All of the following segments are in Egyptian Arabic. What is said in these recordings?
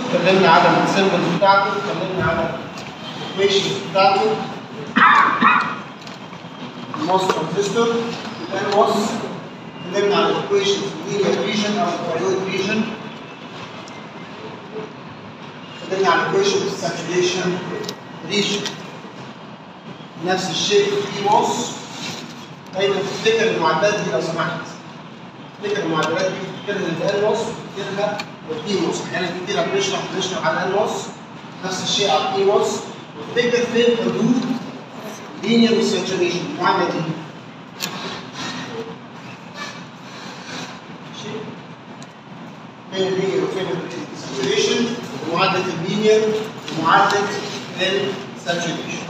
اتكلمنا على السيمبلز بتاعته اتكلمنا على الايكويشنز بتاعته الموس ترانزستور الانوس اتكلمنا على الايكويشنز اللينير ريجن او الكاريود ريجن اتكلمنا على الايكويشن الساتوريشن ريجن نفس الشيء في موس دايما تفتكر المعادلات دي لو سمحت تفتكر المعادلات دي تفتكرها الانوس وتفتكرها والتيموس احيانا كتير بنشرح بنشرح على الانوس نفس الشيء على التيموس وتفتكر فين حدود لينير والساتوريشن المعادله دي ماشي؟ فين اللينير وفين الساتوريشن ومعادله اللينير ومعادله الساتوريشن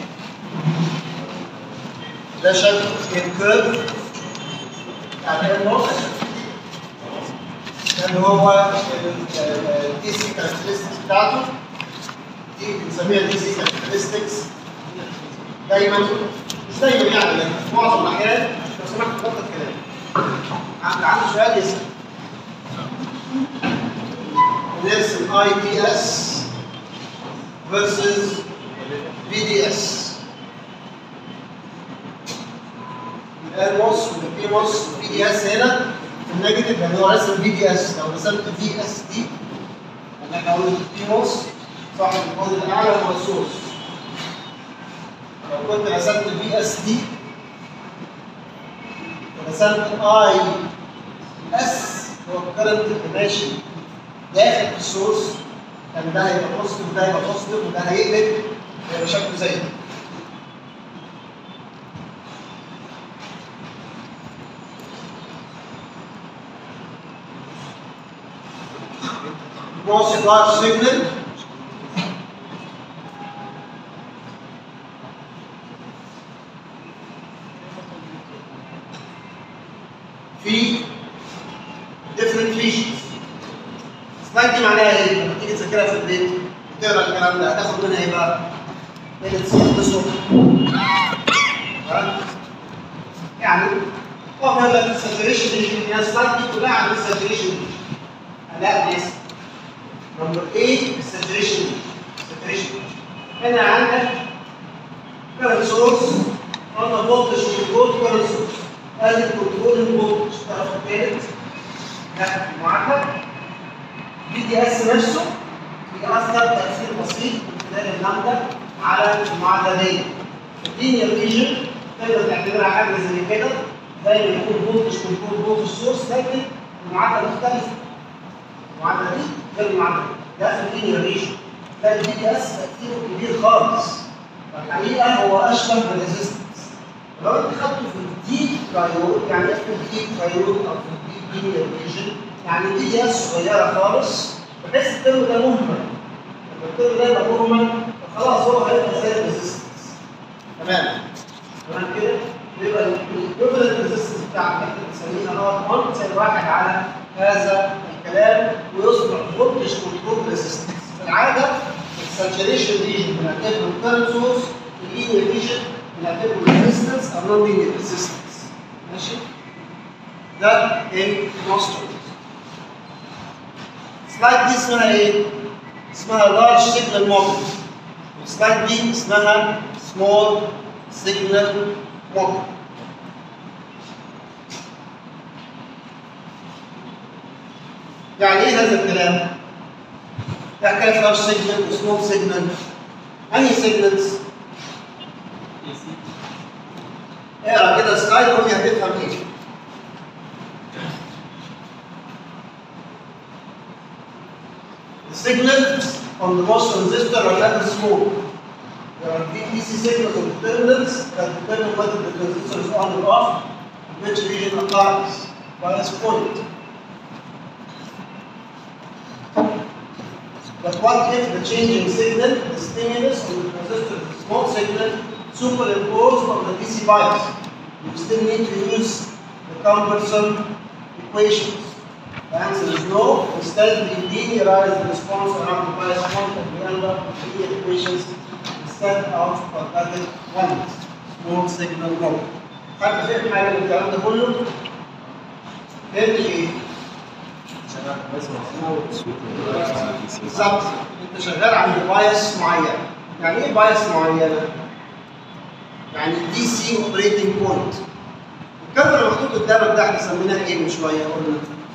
ده شكل الكيرف بتاع الانوس اللي هو الدي سي كاركترستكس بتاعته دي بنسميها دي سي كاركترستكس دايما مش دايما يعني لكن في معظم الاحيان لو سمحت بطل كلام اللي عنده سؤال يسال نرسم اي دي اس versus في دي اس الانوس والبيموس والبي دي اس هنا في النيجاتيف يعني هو رسم في دي اس لو رسمت في اس دي يعني احنا قلنا البيموس صاحب الكود الاعلى هو السورس لو كنت رسمت في اس دي ورسمت اي اس هو الكرنت اللي ماشي داخل في السورس كان ده هيبقى بوزيتيف وده هيبقى بوزيتيف وده هيقلب هيبقى شكله زي ده cross large signal في different regions السلايد دي معناها ايه؟ لما تيجي تذاكرها في البيت وتقرا الكلام ده هتاخد منها ايه بقى؟ ليلة صيام الصبح يعني هو بيقول لك الساتوريشن ريجن هي السلايد دي كلها عن الساتوريشن ريجن هنلاقي ناس نمبر 8 الساتوريشن الساتوريشن هنا عندك كارنت سورس قلنا فولتج كنترول كارنت سورس ادي كنترول الفولتج الطرف الثالث ده المعادله بي دي اس نفسه بيأثر تأثير بسيط من خلال اللامدا على المعادله دي اللينير ريجن تقدر تعتبرها حاجه زي كده زي ما يكون فولتج كنترول فولتج سورس لكن المعادله مختلفه المعادله دي غير المعادله دي ده في اللينير ريجن ده البي دي اس تاثيره كبير خالص الحقيقه هو اشبه بالريزستنس لو انت خدته في الديب ترايود يعني ايه في الديب ترايود او في الديب لينير ريجن يعني البي دي اس صغيره خالص بحيث الترم ده مهمل لما الترم ده يبقى مهمل خلاص هو هيبقى زي الريزستنس تمام تمام كده يبقى الايكوفلنت ريزستنس بتاعك احنا بنسميها ار 1 تساوي واحد على هذا الكلام ويصبح فولتج كنترول ريزيستنس في العاده الساتوريشن ريجن بنعتبره كارنت سورس اللينير ريجن بنعتبره ريزيستنس او نون لينير ريزيستنس ماشي ده النوستر السلايد دي اسمها ايه؟ اسمها لارج سيجنال موديل السلايد دي اسمها سمول سيجنال موديل يعني ايه هذا الكلام؟ يعني كيف لارج سيجنال وسمول سيجنال؟ انهي سيجنالز؟ اقرا كده سلايد وقول لي هتفهم ايه؟ The signals on the MOS transistor are never small. There are DC signals on the terminals that determine whether the transistor is on or off, and which region applies, bias point. But what if the changing signal, the stimulus on the transistor is a small signal superimposed on the DC bias? You still need to use the cumbersome equations. The answer is no. Instead, we linearize the response around the bias point and we end up with linear equations instead of quadratic ones. Small signal mode. حد فهم حاجه من الكلام ده كله؟ فهمت ايه؟ بالظبط انت شغال عند بايس معين يعني ايه بايس معينه؟ يعني دي سي اوبريتنج بوينت الكادر اللي محطوط قدامك ده احنا سميناه ايه من شويه قلنا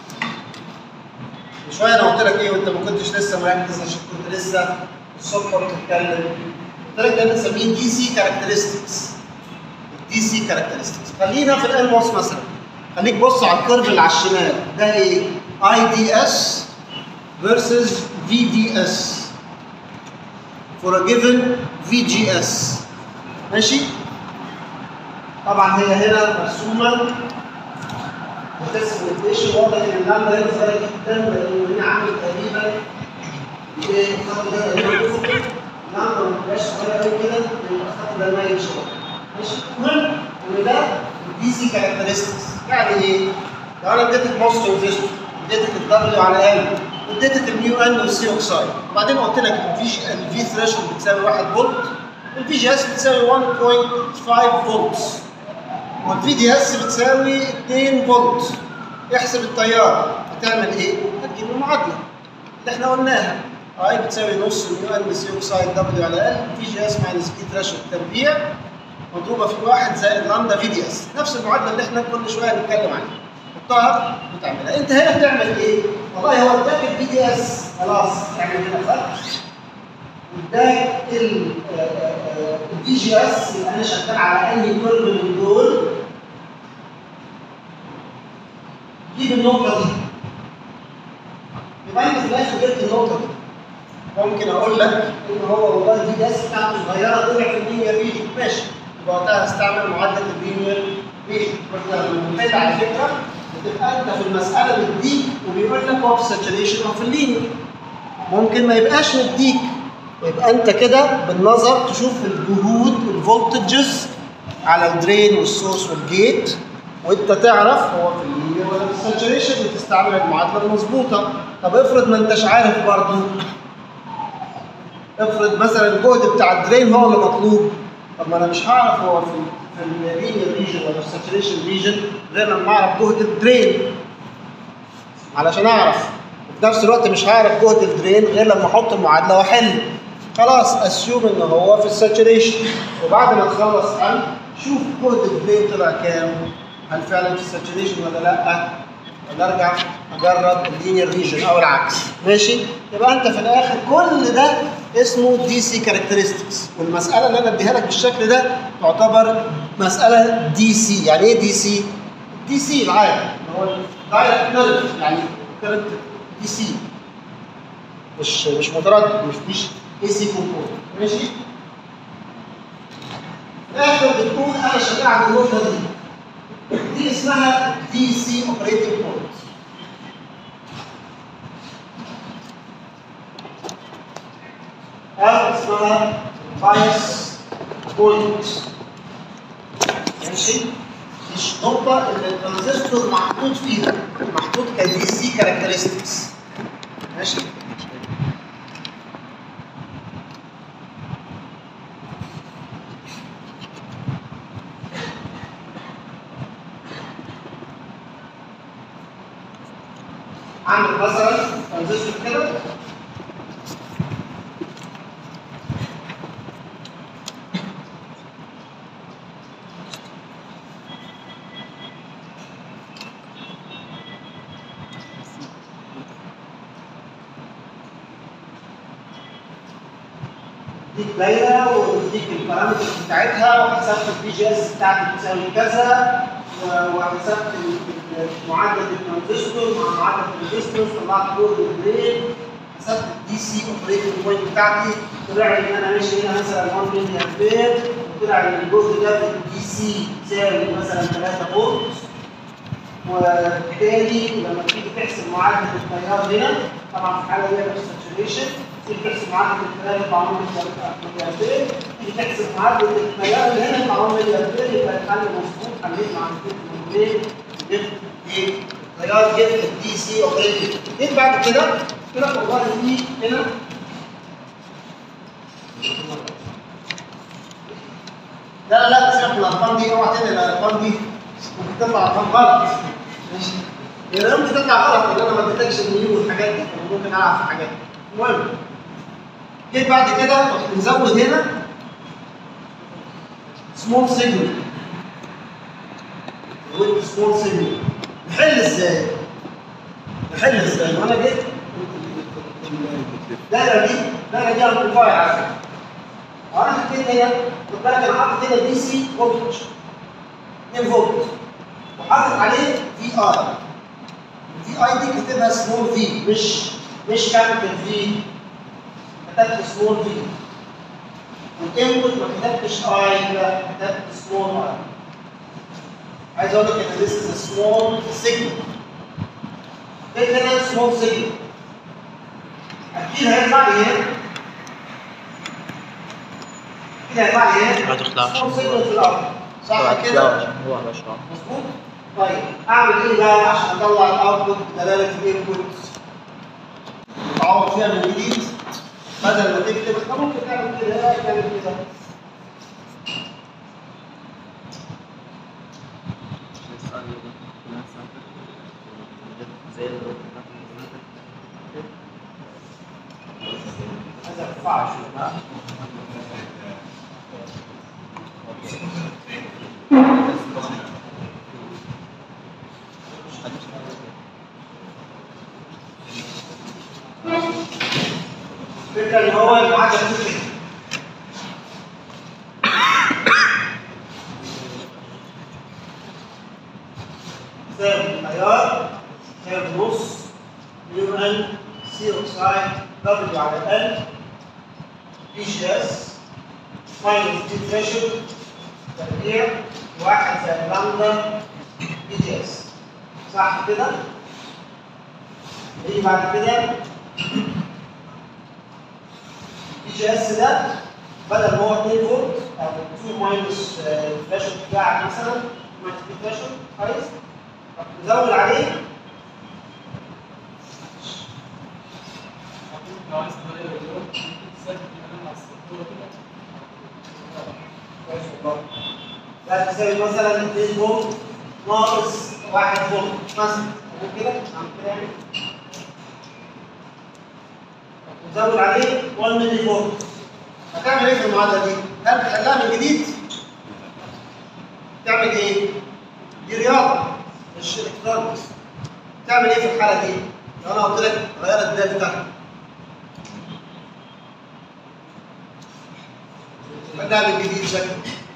من شويه انا قلت لك ايه وانت ما كنتش لسه مركز عشان كنت لسه الصبح بتتكلم قلت لك ده بنسميه دي سي كاركترستكس دي سي كاركترستكس خلينا في الالموس مثلا خليك بص على الكيرف اللي على الشمال ده ايه؟ اي دي اس versus VDS for a given VGS ماشي؟ طبعا هي هنا مرسومه الديسكريبشن واضح ان اللامدا هنا صغيره جدا لانه هنا عامل تقريبا ايه الخط ده تقريبا افقي اللامدا ما تبقاش صغيره قوي كده يبقى الخط ده مايل شويه ماشي؟ المهم ان ده الدي سي كاركترستكس يعني ايه؟ لو انا اديتك موس ترانزستور اديتك الدبليو على ال اديتك الميو ان والسي اوكسايد وبعدين قلت لك الفي الفي ثريشولد بتساوي 1 فولت الفي جي اس بتساوي 1.5 فولت والفي دي اس بتساوي 2 فولت احسب التيار هتعمل ايه؟ هتجيب المعادله اللي احنا قلناها اي بتساوي نص الميو ان سي اوكسايد دبليو على ال في جي اس ماينس في ثريشولد تربيع مضروبه في واحد زائد لامدا في دي اس نفس المعادله اللي احنا كل شويه بنتكلم عنها حطها وتعملها انت هنا بتعمل ايه؟ والله هو اداك البي دي اس خلاص اعمل هنا خط اداك البي جي اس يبقى انا شغال على اي كيرف من دول جيب النقطه دي يبقى انت في الاخر جبت النقطه دي ممكن اقول لك ان هو والله البي دي اس بتاعته صغيره طلع في اللينير ريجن ماشي يبقى وقتها هستعمل معادله اللينير ريجن واحنا لما بنحل على فكره بتبقى انت في المساله مديك وبيقول لك هو في ساتوريشن او في اللينير ممكن ما يبقاش مديك يبقى انت كده بالنظر تشوف الجهود الفولتجز على الدرين والسورس والجيت وانت تعرف هو في اللينير ولا في الساتوريشن وتستعمل المعادله المظبوطه طب افرض ما انتش عارف برضه افرض مثلا الجهد بتاع الدرين هو اللي مطلوب طب ما انا مش هعرف هو في في اللينير ريجن ولا في الساتوريشن ريجن غير لما اعرف جهد الدرين علشان اعرف وفي نفس الوقت مش هعرف جهد الدرين غير لما احط المعادله واحل خلاص اسيوم ان هو في الساتوريشن وبعد ما تخلص حل شوف جهد الدرين طلع كام هل فعلا في الساتوريشن ولا لا ولا ارجع اجرب اللينير ريجن او العكس ماشي يبقى انت في الاخر كل ده اسمه دي سي كاركترستكس والمساله اللي انا اديها لك بالشكل ده تعتبر مساله دي سي يعني ايه دي سي دي سي العادي اللي هو دايركت كيرنت يعني كيرنت دي سي مش مش متردد مش مش اي سي كومبوننت ماشي في الاخر بتكون انا شغال على النقطه دي دي اسمها دي سي اوبريتنج بوينت او اسمها بايس بوينت ماشي مش نقطة اللي الترانزستور محطوط فيها محطوط كدي سي كاركترستكس ماشي عندك مثلا ترانزستور كده ديك دايره وتديك البارامترز بتاعتها وحسبت البي جي اس بتاعتك بتساوي كذا و- وحسبت ال- ال- معادله الترانزستور مع معادله الريزستنس طلعت جهد الدرين حسبت الدي سي اوبريتنج بوينت بتاعتي طلع ان انا ماشي هنا مثلا 1 ملي امبير وطلع ان الجهد ده في الدي سي يساوي مثلا 3 فولت وبالتالي لما تيجي تحسب معادله التيار هنا طبعا في الحاله دي مش ساتوريشن تيجي تحسب معادله التيار يطلع 1 ملي امبير تيجي تحسب معادله التيار اللي هنا يطلع 1 ملي امبير يبقى الحل مظبوط حليت معادلتين الاثنين جبت ايه؟ التيار جبت الدي سي اوبريتنج جيت بعد كده قلت لك والله في هنا لا لا لا سيبك من الارقام دي اوعى تنقل الارقام دي ممكن تطلع ارقام غلط ماشي هي لا يمكن تطلع غلط لان انا ما اديتكش الميو والحاجات دي فأنا ممكن العب في حاجات المهم جيت بعد كده رحت نزود هنا سمول سيجنال زودت سمول سيجنال نحل ازاي؟ نحل ازاي؟ وانا جيت الدايره دي الدايره دي امبليفاير على فكره وانا حطيت هنا خد بالك انا حاطط هنا دي سي فولتج 2 فولت وحاطط عليه في اي الفي اي دي كاتبها سمول في مش مش كابيتال في كتبت سمول في والانبوت ما كتبتش اي لا كتبت سمول اي عايز اقول لك ان this is a small signal ده هنا small signal اكيد هيطلع لي هنا كده هيطلع لي هنا هتطلع small signal في الارض صح كده؟ هو على شعر مظبوط؟ طيب اعمل ايه بقى عشان اطلع الاوتبوت دلاله الانبوت تعوض فيها من جديد بدل ما تكتب انت ممكن تعمل كده تعمل كده هذا ما ينفعش الفكره ان هو المعادله بتقول كده سالب التيار سالب نص ميو ان سي اوكسايد دبليو على ال بي جي اس ماينس دي ثريشولد تربيع واحد زائد لامدا بي جي اس صح كده؟ يجي بعد كده بي جي اس ده بدل ما هو 2 فولت او 2 ماينس الثريشولد بتاعك مثلا ماينس 2 ثريشولد كويس نزود عليه كويس والله ده تساوي مثلا 2 فولت ناقص 1 فولت مثلا ممكن كده نعمل كده يعني نزود عليه 1 ملي فولت هتعمل ايه في المعادله دي؟ هل بتحلها من جديد؟ تعمل ايه؟ دي رياضه مش الكترونكس تعمل ايه في الحاله دي؟ لو انا قلت لك غير الدال بتاعها بدأ من جديد شكل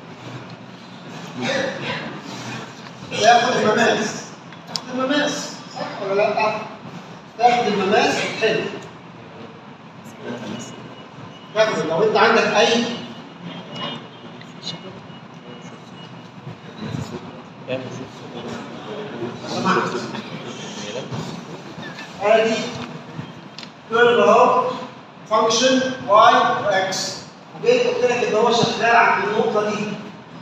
تاخد المماس تاخد المماس صح ولا لا؟ تاخد المماس وتحل تاخد لو انت عندك اي سمعت ادي كيرف اهو فانكشن واي واكس وجيت قلت لك ان هو شغال عند النقطه دي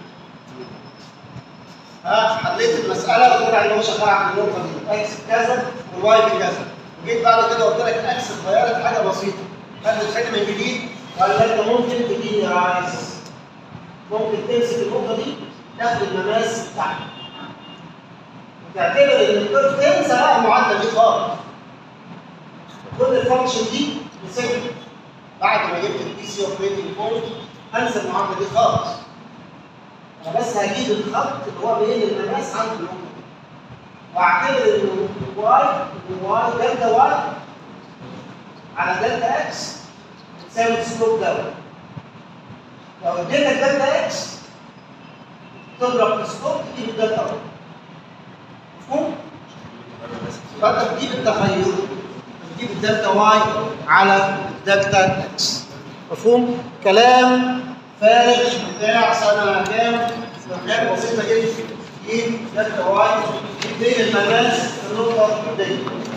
ها حليت المساله وطلع ان هو شغال عند النقطه دي اكس بكذا والواي بكذا وجيت بعد كده قلت لك اكس اتغيرت حاجه بسيطه هل بتحل من جديد ولا انت ممكن تجيني عايز ممكن تمسك النقطه دي تاخد المماس بتاعها وتعتبر ان الكيرف تنسى بقى المعادله دي خالص كل الفانكشن دي بصفر بعد ما جبت البي سي اوبريتنج بوينت هنسى المعادله دي خالص انا بس هجيب الخط اللي هو بين المماس عند النقطه دي واعتبر ان الواي الواي دلتا واي على دلتا اكس تساوي السلوب دوت لو اديتك دلتا اكس تضرب في السلوب تجيب الدلتا واي مفهوم؟ فانت تجيب التغير تجيب الدلتا واي على الدلتا اكس مفهوم؟ كلام فارغ بتاع سنه كام؟ حاجه بسيطه جدا تجيب دلتا واي بين المماس في النقطه دي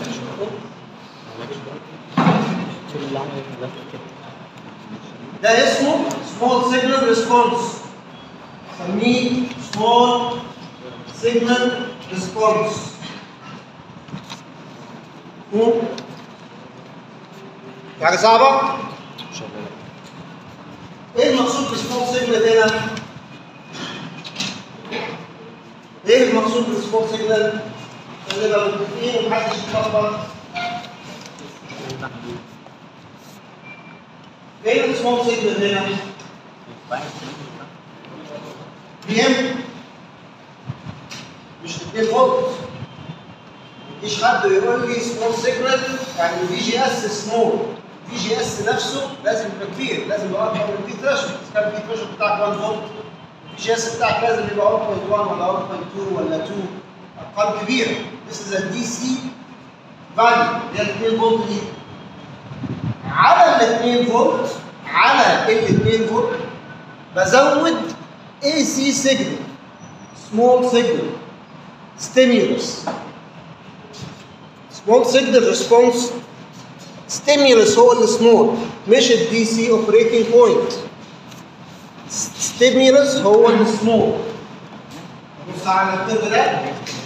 ده اسمه small signal response سميه small signal response مم. في حاجة صعبة؟ ايه المقصود بسمول سيجنال هنا؟ ايه المقصود بسمول سيجنال؟ عشان نبقى متفقين ومحدش يتلخبط فين السمول سيجنال هنا؟ بيهم مش 2 فولت مفيش حد يقول لي سمول سيجنال يعني الفي جي اس سمول الفي جي اس نفسه لازم يبقى كبير لازم يبقى اكبر من البي ثريشولد كان البي ثريشولد بتاعك 1 فولت الفي جي اس بتاعك لازم يبقى 1.1 ولا 1.2 ولا 2 ارقام كبيره This is a DC value اللي هي 2 فولت دي على ال 2 فولت على ال 2 فولت بزود AC signal small signal stimulus small signal response stimulus هو اللي small مش ال DC operating point stimulus هو اللي small بص على الكيرف ده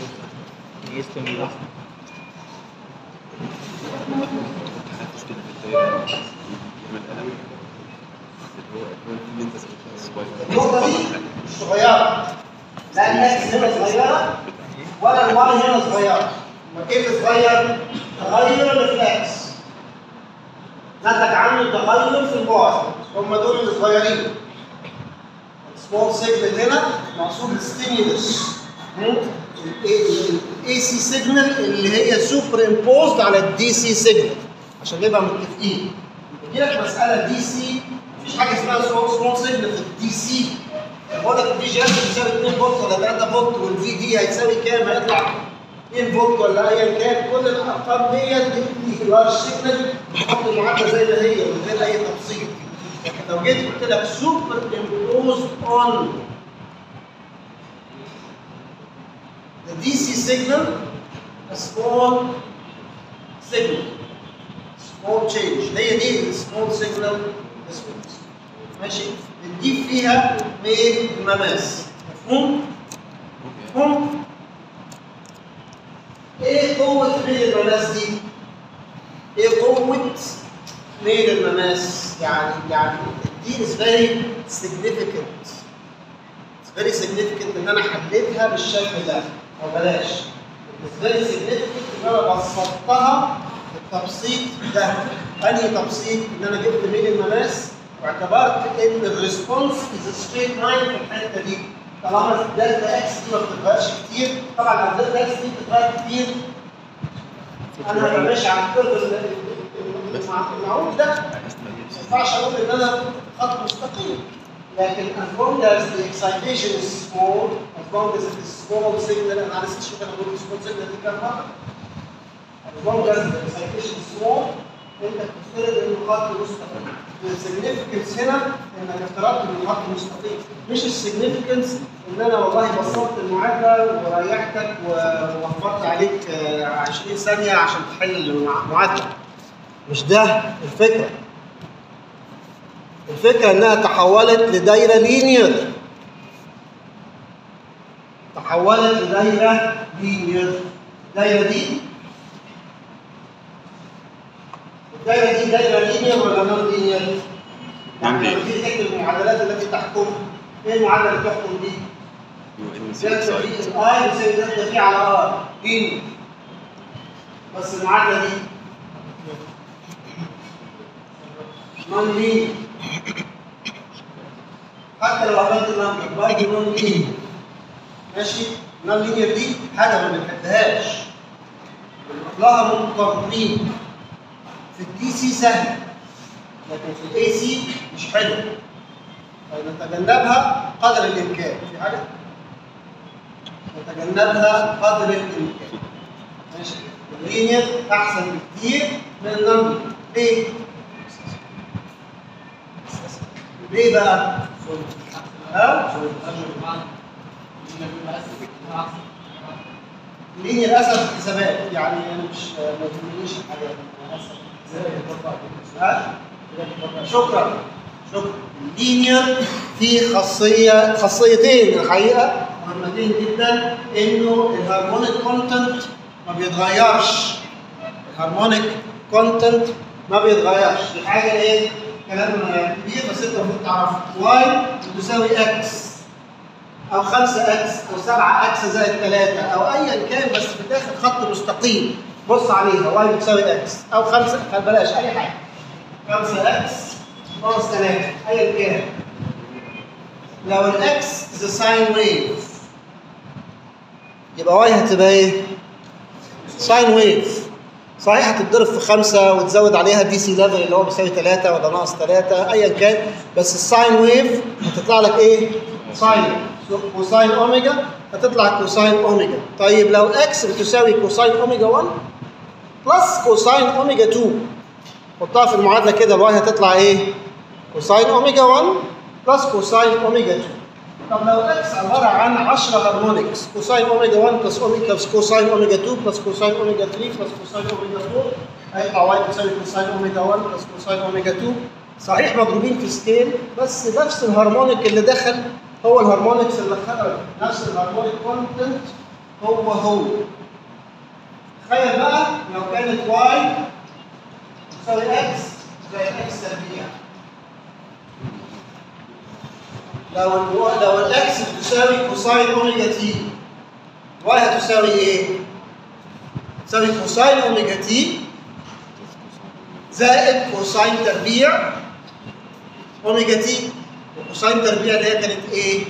النقطة دي مش صغيرة لا الاكس هنا صغيرة ولا الواي هنا صغيرة أمال ايه اللي صغير؟ تغير الريفلكس نتج عنه تغير في الواي هم دول اللي صغيرين سمول سيجنال هنا مقصود الستيمولس الاي سي سيجنال اللي هي سوبر امبوزد على الدي سي سيجنال عشان نبقى متفقين يجي لك مساله دي سي مفيش حاجه اسمها سمول سيجنال في الدي سي بقول لك الدي جي اس بيساوي 2 فولت ولا 3 فولت والفي دي هيساوي كام؟ هيطلع 2 فولت ولا ايا كان كل الارقام ديت دي لارج سيجنال بتحط المعادله زي ما هي من غير اي تفصيل لكن لو جيت قلت لك سوبر امبوز اون the DC signal a small signal small change هي دي ال small signal response ماشي بنجيب فيها ميل المماس مفهوم؟ مفهوم؟ ايه قوة ميل المماس دي؟ ايه قوة ميل المماس؟ يعني يعني دي is very significant It's very significant ان انا حليتها بالشكل ده او بلاش It's very significant ان انا بسطتها التبسيط ده انهي تبسيط ان انا جبت ميل المماس واعتبرت ان الريسبونس از ستريت لاين في الحته دي طالما الدلتا اكس دي ما بتتغيرش كتير طبعا لو الدلتا اكس دي بتتغير كتير انا هبقى ماشي على الكيرف المعروف ده ما ينفعش اقول ان انا خط مستقيم لكن as long as the excitation is small as long as it is small signal analysis شوف انا قلت small signal دي كام مره as long as the excitation is small انت بتفترض انه خط مستقيم السيجنفكنس هنا انك افترضت انه خط مستقيم مش السيجنفكنس ان انا والله بسطت المعادله وريحتك ووفرت عليك آه، 20 ثانيه عشان تحل المعادله مش ده الفكره الفكره انها تحولت لدايره لينير تحولت لدايره لينير الدايره دي الدايره دي دايره لينير ولا نون لينير؟ يعني لما تيجي تكتب المعادلات التي تحكم ايه المعادله اللي تحكم دي؟ دلتا في الاي بيساوي دلتا في على ار لينير بس المعادله دي نون لينير حتى لو عملت نمبر برضه نون لينير ماشي نون لينير دي حاجه ما بنحبهاش بنروح لها مضطرين في الدي سي سهل لكن في الاي سي مش حلو فنتجنبها قدر الامكان في حاجه نتجنبها قدر الامكان ماشي اللينير احسن بكتير من النمبر ليه؟ ليه بقى؟ ها؟ اللينير اسهل في الحسابات يعني انا مش ما تهمنيش الحاجات دي اسهل ها؟ شكرا شكرا اللينير فيه خاصيه خاصيتين الحقيقه مهمتين جدا انه الهارمونيك كونتنت ما بيتغيرش الهارمونيك كونتنت ما بيتغيرش دي حاجه ايه كلام كبير بس انت المفروض تعرفه واي بتساوي اكس او 5 اكس او 7 اكس زائد 3 او ايا كان بس بتاخد خط مستقيم بص عليها واي بتساوي اكس او 5 بلاش اي حاجه 5 اكس ناقص 3 ايا كان لو الاكس ذا ساين ويف يبقى واي هتبقى ايه؟ ساين ويف صحيح هتتضرب في خمسة وتزود عليها دي سي ليفل اللي هو بيساوي 3 ولا ناقص 3 ايا كان بس الساين ويف هتطلع لك ايه؟ ساين كوساين اوميجا هتطلع كوساين اوميجا طيب لو اكس بتساوي كوساين اوميجا 1 بلس كوساين اوميجا 2 حطها في المعادله كده الواي هتطلع ايه؟ كوساين اوميجا 1 بلس كوساين اوميجا 2 طب لو اكس عباره عن 10 هارمونكس كوساين اوميجا 1 بلس اوميجا بلس كوساين اوميجا 2 بلس كوساين اوميجا 3 بلس كوساين اوميجا 4 هيطلع واي بتساوي كوساين اوميجا 1 بلس كوساين اوميجا 2 صحيح مضروبين في سكيل بس نفس الهارمونيك اللي دخل هو الهارمونكس اللي خرج نفس الهارمونيك كونتنت هو هو تخيل بقى لو كانت واي تساوي اكس زائد اكس تربيع لو ال لو الاكس بتساوي كوساين اوميجا تي واي هتساوي ايه؟ تساوي كوساين اوميجا تي زائد كوساين تربيع اوميجا تي وكوساين تربيع اللي هي كانت ايه؟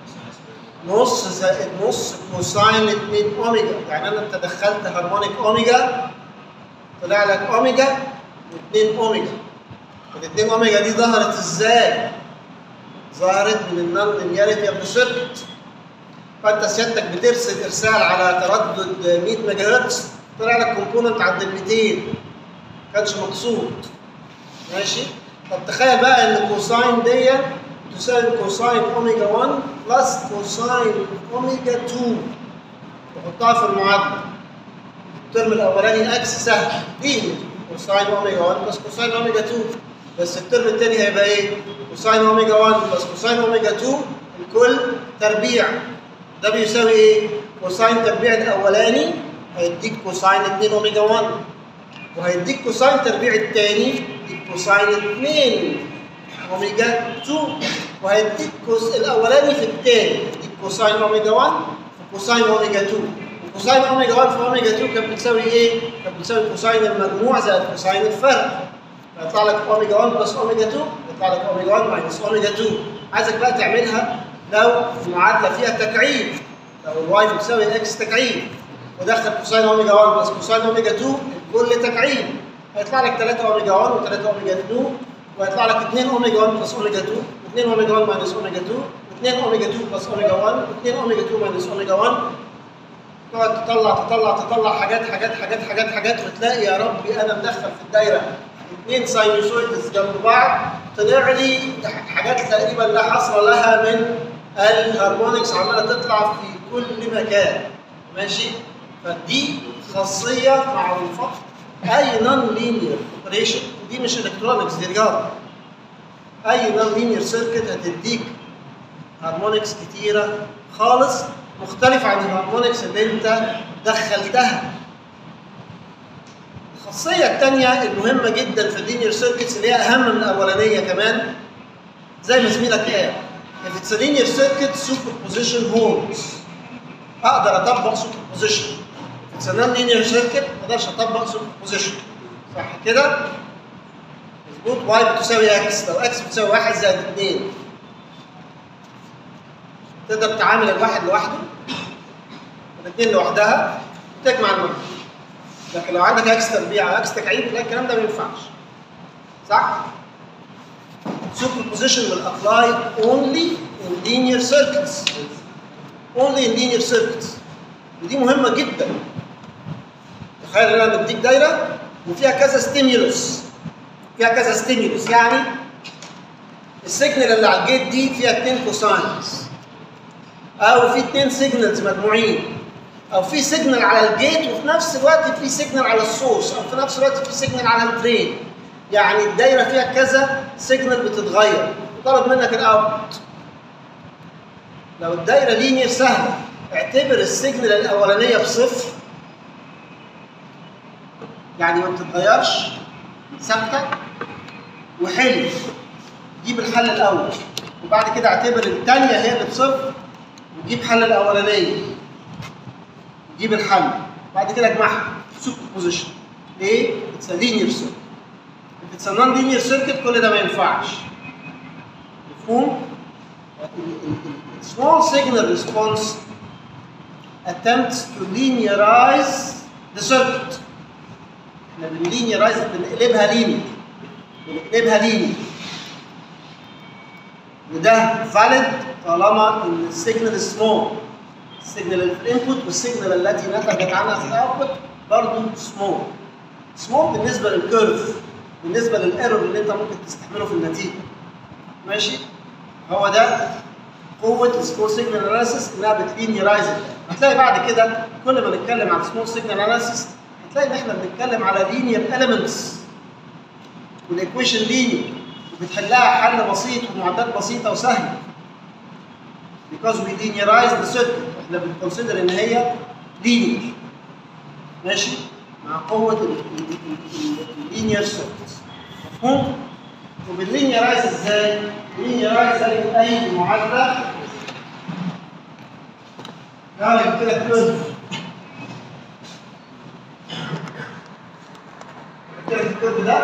نص زائد نص كوساين 2 اوميجا يعني انا انت دخلت هارمونيك اوميجا طلع لك اوميجا و2 اوميجا ال2 اوميجا دي ظهرت ازاي؟ ظهرت من النون لينياريتي اوف ذا سيركت فانت سيادتك بترسل ارسال على تردد 100 ميجا هرتز طلع لك كومبوننت عند ال 200 ما كانش مقصود ماشي طب تخيل بقى ان كوساين دي تساوي كوساين اوميجا 1 بلس كوساين اوميجا 2 تحطها في المعادله الترم الاولاني اكس سهل ليه كوساين اوميجا 1 بلس كوساين اوميجا 2 بس الترم الثاني هيبقى ايه؟ كوساين اوميجا 1 بلس كوساين اوميجا 2 الكل تربيع ده بيساوي ايه؟ كوساين تربيع الاولاني هيديك كوساين 2 اوميجا 1 وهيديك كوساين تربيع الثاني يديك كوساين 2 اوميجا 2 وهيديك كوس الاولاني في الثاني يديك كوساين اوميجا 1 وكوساين اوميجا 2 وكوساين اوميجا 1 في اوميجا 2 كانت بتساوي ايه؟ كانت بتساوي كوساين المجموع زائد كوساين الفرق هيطلع لك اوميجا 1 بلس اوميجا 2 يطلع لك اوميجا 1 ماينس اوميجا 2 عايزك بقى تعملها لو المعادله فيها تكعيب لو الواي بتساوي اكس تكعيب ودخل كوساين اوميجا 1 بلس كوساين اوميجا 2 الكل تكعيب هيطلع لك 3 اوميجا 1 و3 اوميجا 2 وهيطلع لك 2 اوميجا 1 بلس اوميجا 2 و2 اوميجا 1 ماينس اوميجا 2 و2 اوميجا 2 بلس اوميجا 1 و2 اوميجا 2 ماينس اوميجا 1 تقعد تطلع تطلع تطلع حاجات حاجات حاجات حاجات حاجات وتلاقي يا ربي انا مدخل في الدايره اثنين ساينوسويدز جنب بعض طلع لي حاجات تقريبا لا حصر لها من الهارمونكس عماله تطلع في كل مكان ماشي فدي خاصيه معروفه اي نون لينير اوبريشن دي مش الكترونكس دي رياضه اي نون لينير سيركت هتديك هارمونكس كتيره خالص مختلف عن الهارمونكس اللي انت دخلتها الخاصيه الثانيه المهمه جدا في اللينير سيركتس اللي هي اهم من الاولانيه كمان زي ما زميلك قال if it's a linear circuit superposition holds اقدر اطبق superposition if it's a non-linear circuit ما اقدرش اطبق superposition صح كده؟ مظبوط y بتساوي x لو x بتساوي 1 زائد 2 تقدر تعامل الواحد لوحده والاثنين لوحدها وتجمع المجموع لكن لو عندك اكس تربيع اكس تكعيب لا الكلام ده ما ينفعش صح؟ superposition will apply only in linear circuits only in linear circuits ودي مهمة جدا تخيل ان انا مديك دايرة وفيها كذا ستيمولوس فيها كذا ستيمولوس يعني السيجنال اللي على الجيت دي فيها اثنين كوساينز او في اثنين سيجنالز مجموعين او في سيجنال على الجيت وفي نفس الوقت في سيجنال على السورس او في نفس الوقت في سيجنال على الدرين يعني الدايره فيها كذا سيجنال بتتغير طلب منك الاوتبوت لو الدايره لينير سهله اعتبر السيجنال الاولانيه بصفر يعني ما بتتغيرش ثابته وحل جيب الحل الاول وبعد كده اعتبر الثانيه هي اللي بصفر وتجيب حل الاولانيه تجيب الحل بعد كده اجمعها سوبر بوزيشن ليه؟ اتس ا لينير سيركت اتس ا نون لينير سيركت كل ده ما ينفعش مفهوم؟ small signal response attempts to linearize the circuit احنا بنلينيرايز بنقلبها لينير بنقلبها لينير وده فاليد طالما ان السيجنال سمول السيجنال اللي في الانبوت والسيجنال التي نتجت عنها في الاوتبوت برضه سمول سمول بالنسبه للكيرف بالنسبه للايرور اللي انت ممكن تستحمله في النتيجه ماشي هو ده قوه السمول سيجنال اناليسيس انها بتلينيرايز هتلاقي بعد كده كل ما نتكلم عن سمول سيجنال اناليسيس هتلاقي ان احنا بنتكلم على لينير اليمنتس والايكويشن لينير وبتحلها حل بسيط ومعادلات بسيطه وسهله because we linearize the circuit احنا بنكونسيدر ان هي linear ماشي مع قوه اللينير سيركت مفهوم؟ وباللينيرايز ازاي؟ اللينيرايز زي اي معادله نعمل كده كيرف كده الكيرف ده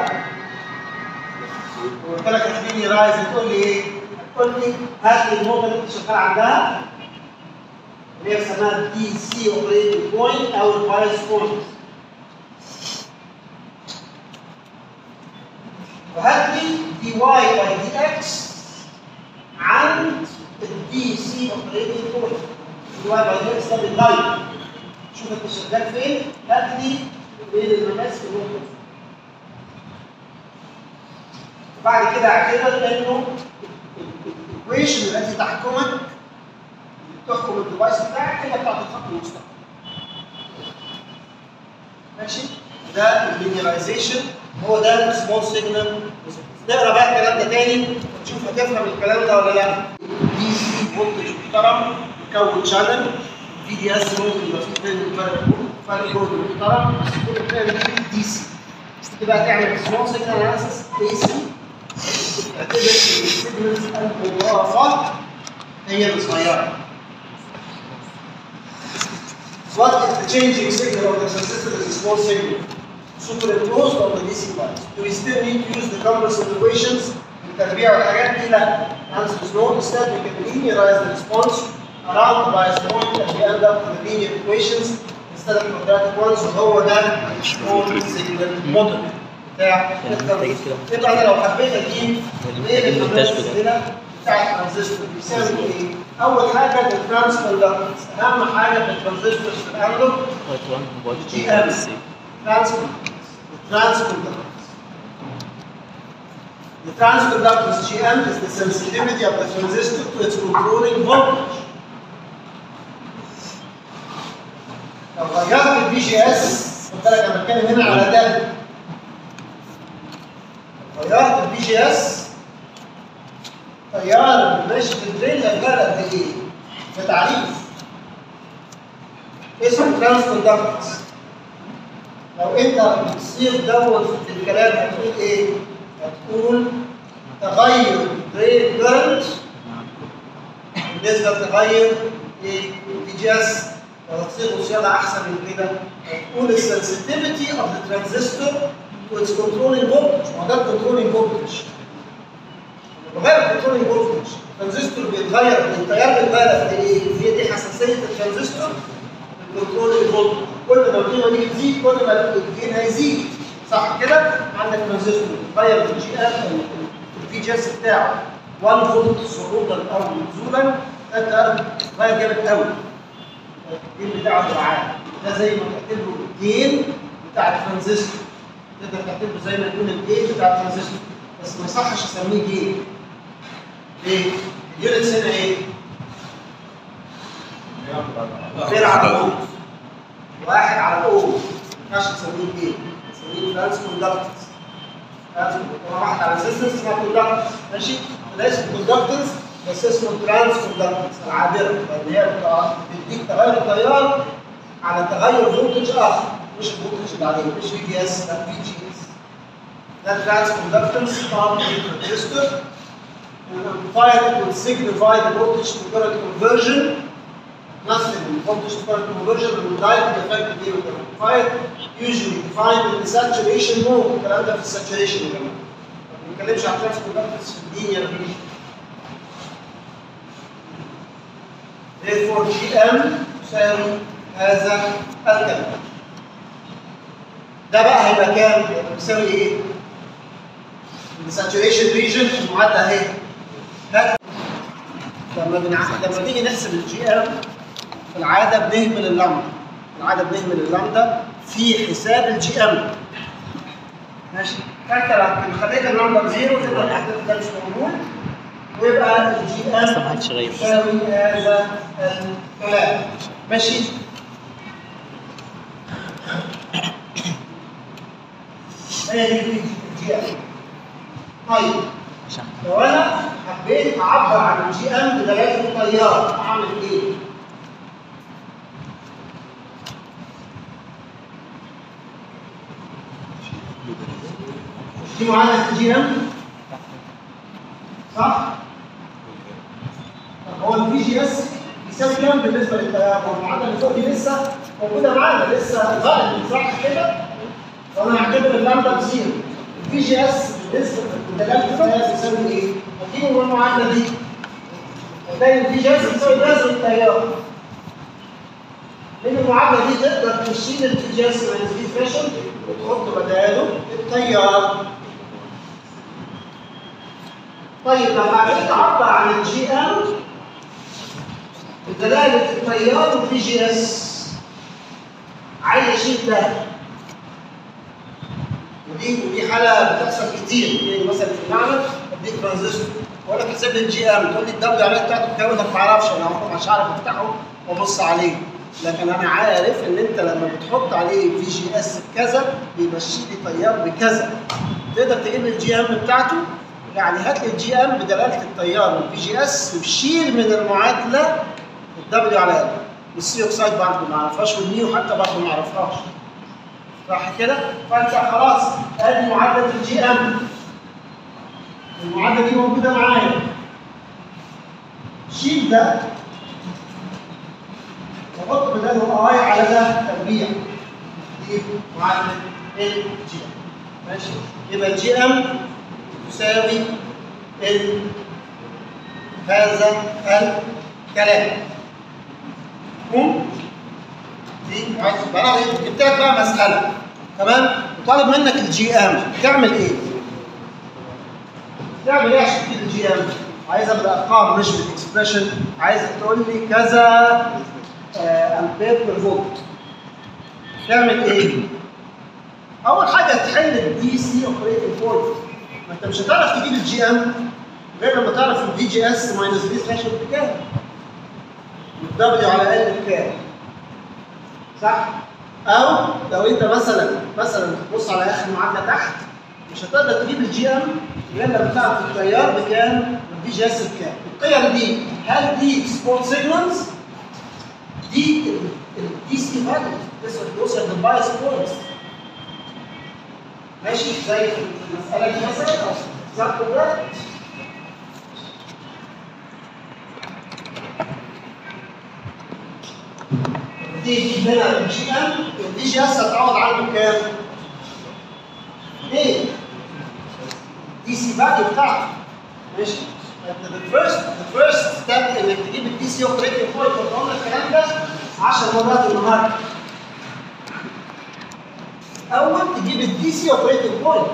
وقلت لك اديني رايز تقول لي ايه؟ تقول لي هات لي النقطه اللي انت شغال عندها اللي هي اسمها دي سي اوبريتنج بوينت او البايس بوينت وهات لي دي واي باي دي اكس عند الدي سي اوبريتنج بوينت دي واي باي دي اكس ده باللاين شوف انت شغال فين هات لي بين المماس في النقطه دي بعد كده اعتبر انه الايكويشن التي تحكمك اللي بتحكم الديفايس بتاعك هي بتاعت الخط المستقيم. ماشي؟ ده اللينيرايزيشن هو ده السمول سيجنال نقرا بقى الكلام ده تاني ونشوف هتفهم الكلام ده ولا لا. دي سي فولتج محترم يكون شانل في دي اس ممكن يبقى فيه بين فرق فرق جهد محترم بس كل الكلام دي سي. تبقى تعمل سمول سيجنال اناليسيس اي سي تعتبر ان السيجنالز المضافه هي الصغيره. What if the changing signal of the transistor is a small signal superimposed on the DC bias? Do we still need to use the cumbersome equations التربيع والحاجات دي؟ لا. The answer is no. Instead, we can linearize the response around the bias point and we end up with linear equations instead of quadratic ones وهو ده small signal model. بتاع يبقى انا لو حبيت اجيب ايه الحماس هنا بتاع الترانزستور بيساوي ايه؟ اول حاجه الترانس كوندكتنس اهم حاجه في الترانزستور في الانالوج جي ام ترانس ترانس كوندكتنس The transconductance GM is the sensitivity of the transistor to its controlling voltage. لو غيرت البي جي اس خد بالك انا بتكلم هنا على ده غيرت البي جي اس تيار ماشي في الدريل هيغير قد ايه؟ بتعريف اسمه ترانس كوندكتنس لو انت بتصير دوت في الكلام هتقول ايه؟ هتقول تغير دريل كرنت بالنسبه لتغير ايه؟ البي جي اس لو هتصيغه صياغه احسن من كده هتقول السنسيتيفيتي اوف ذا ترانزستور واتس كنترولينج فولتج ما ده الكنترولينج فولتج بغير الكنترولينج فولتج الترانزستور بيتغير التيار بيتغير قد ايه؟ هي دي حساسيه الترانزستور الكنترولينج فولتج كل ما القيمه دي تزيد كل ما الجين هيزيد صح كده؟ عندك ترانزستور بيتغير الجي ام البي جي اس بتاعه 1 فولت صعودا او نزولا ده التيار بيتغير جامد قوي الجين بتاعه هيبقى عالي ده زي ما تعتبره الجين بتاع الترانزستور تقدر تعتبره زي ما يكون الجين بتاع الترانزستور بس ما يصحش اسميه جين ليه؟ اليونتس هنا ايه؟ غير على اوم واحد على اوم ما ينفعش تسميه جين تسميه ترانس كوندكتنس طبعا واحد على ريزيستنس اسمها كوندكتنس ماشي؟ ده اسمه كوندكتنس بس اسمه ترانس كوندكتنس العابره لان هي بتديك تغير التيار على تغير فولتج اخر مش الفولتج اللي عليه مش في دي اس لا في جي اس ده ترانس كوندكتنس طبعا الريزستور الامبليفاير will signify the voltage to current conversion nothing in voltage to current conversion will directly affect the gain of the amplifier usually defined in the saturation mode الكلام ده في الساتوريشن يا جماعه ما بنتكلمش عن ترانس كوندكتنس في الدين يا رجل therefore GM تساوي هذا الكلام ده بقى هيبقى كام؟ هيبقى بيساوي ايه؟ الساتوريشن ريجن المعادله اهي هات لما بنع... لما نيجي نحسب الجي ام في العاده بنهمل اللامدا في العاده بنهمل اللامدا في حساب الجي ام ماشي فانت لو خليت اللامدا بزيرو تبقى الاحداث ده مش موجود ويبقى الجي ام أصلاً ما حدش غايب. يساوي هذا الكلام ماشي هي دي الجي ام طيب لو انا حبيت اعبر عن الجي ام بدلاله التيار اعمل ايه؟ دي معادله الجي ام صح؟ طب هو الفي جي اس يساوي كام بالنسبه للتيار؟ هو المعادله اللي فوق دي لسه موجوده معانا لسه ظهرت صح كده؟ وانا هعتبر اللامدا بزيرو الفي جي اس بالنسبه لدلاله التيار بيساوي ايه؟ هتيجي من المعادله دي هتلاقي الفي جي اس بيساوي جذر التيار لان المعادله دي تقدر تشيل الفي جي اس من الفي ثريشولد وتحط بداله التيار طيب لو حبيت اعبر عن الجي ام بدلاله التيار والفي جي اس عايز اشيل ده ودي ودي حاله بتحصل كتير يعني مثلا في المعمل اديك ترانزستور واقول لك حسب لي الجي ام تقول لي الدبليو عليه بتاعته كام ما اعرفش انا مش عارف افتحه وابص عليه لكن انا عارف ان انت لما بتحط عليه في جي اس بكذا بيمشي لي تيار بكذا تقدر تجيب لي الجي ام بتاعته يعني هات لي الجي ام بدلاله التيار والفي جي اس وشيل من المعادله الدبليو على ال والسي اوكسايد برضه ما اعرفهاش والنيو حتى برضه ما اعرفهاش صح كده؟ فانت خلاص ادي معادله الجي ام المعادله دي موجوده معايا شيل ده وحط بداله اي على ده تربيع دي معادله الجي ام ماشي يبقى الجي ام تساوي ال هذا الكلام مفهوم؟ دي عايز بقى انا جبت لك بقى مساله تمام وطالب منك الجي ام تعمل ايه؟ تعمل ايه عشان تجيب الجي ام؟ عايزها بالارقام مش بالاكسبريشن عايزك تقول لي كذا آه، امبير بير فولت تعمل ايه؟ اول حاجه تحل الدي سي اوبريتنج بوينت ما انت مش هتعرف تجيب الجي ام غير لما تعرف الفي جي اس ماينس في ثريشولد بكام والدبليو على ال بكام صح؟ او لو انت مثلا مثلا تبص على اخر معادله تحت مش هتقدر تجيب الجي ام غير لما تعرف التيار بكام والفي جي اس بكام القيم دي هل دي سبورت سيجنالز دي الدي سي فاليو توصل للبايس بوينتس ماشي زي في المساله دي مثلا او في الزرق ده دي دي هنا الجي ام الدي جي اس هتعوض عنه كام؟ ايه؟ دي سي فاليو بتاعته ماشي the first the first step انك تجيب الدي سي اوبريتنج بوينت قلنا الكلام ده 10 مرات النهارده اول تجيب الدي سي اوبريتنج بوينت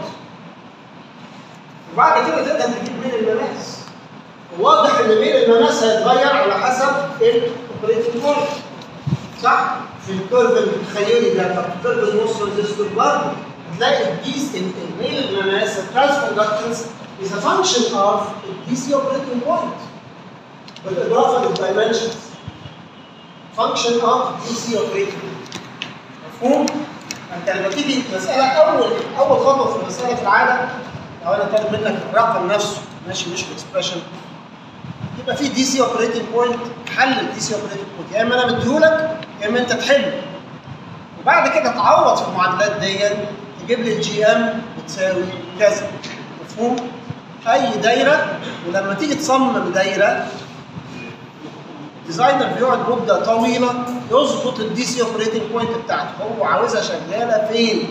وبعد كده تقدر تجيب ميل المماس واضح ان ميل المماس هيتغير على حسب الاوبريتنج بوينت صح؟ في الكيرف التخيلي ده طب الكيرف النص ريزيستور برضه هتلاقي الديس الميل المماس الترانس كوندكتنس is a function of the DC operating point بالاضافه للدايمنشنز function of DC operating point مفهوم؟ انت لما تيجي مساله اول اول خطوه في المساله في العاده لو انا طالب منك الرقم نفسه ماشي مش الاكسبريشن يبقى في دي سي اوبريتنج بوينت حل الدي سي اوبريتنج بوينت يا اما انا مديهولك يا اما انت تحله وبعد كده تعوض في المعادلات دي تجيب لي الجي ام بتساوي كذا مفهوم؟ اي دايره ولما تيجي تصمم دايره الديزاينر بيقعد مده طويله يظبط الدي سي اوبريتنج بوينت بتاعته هو عاوزها شغاله فين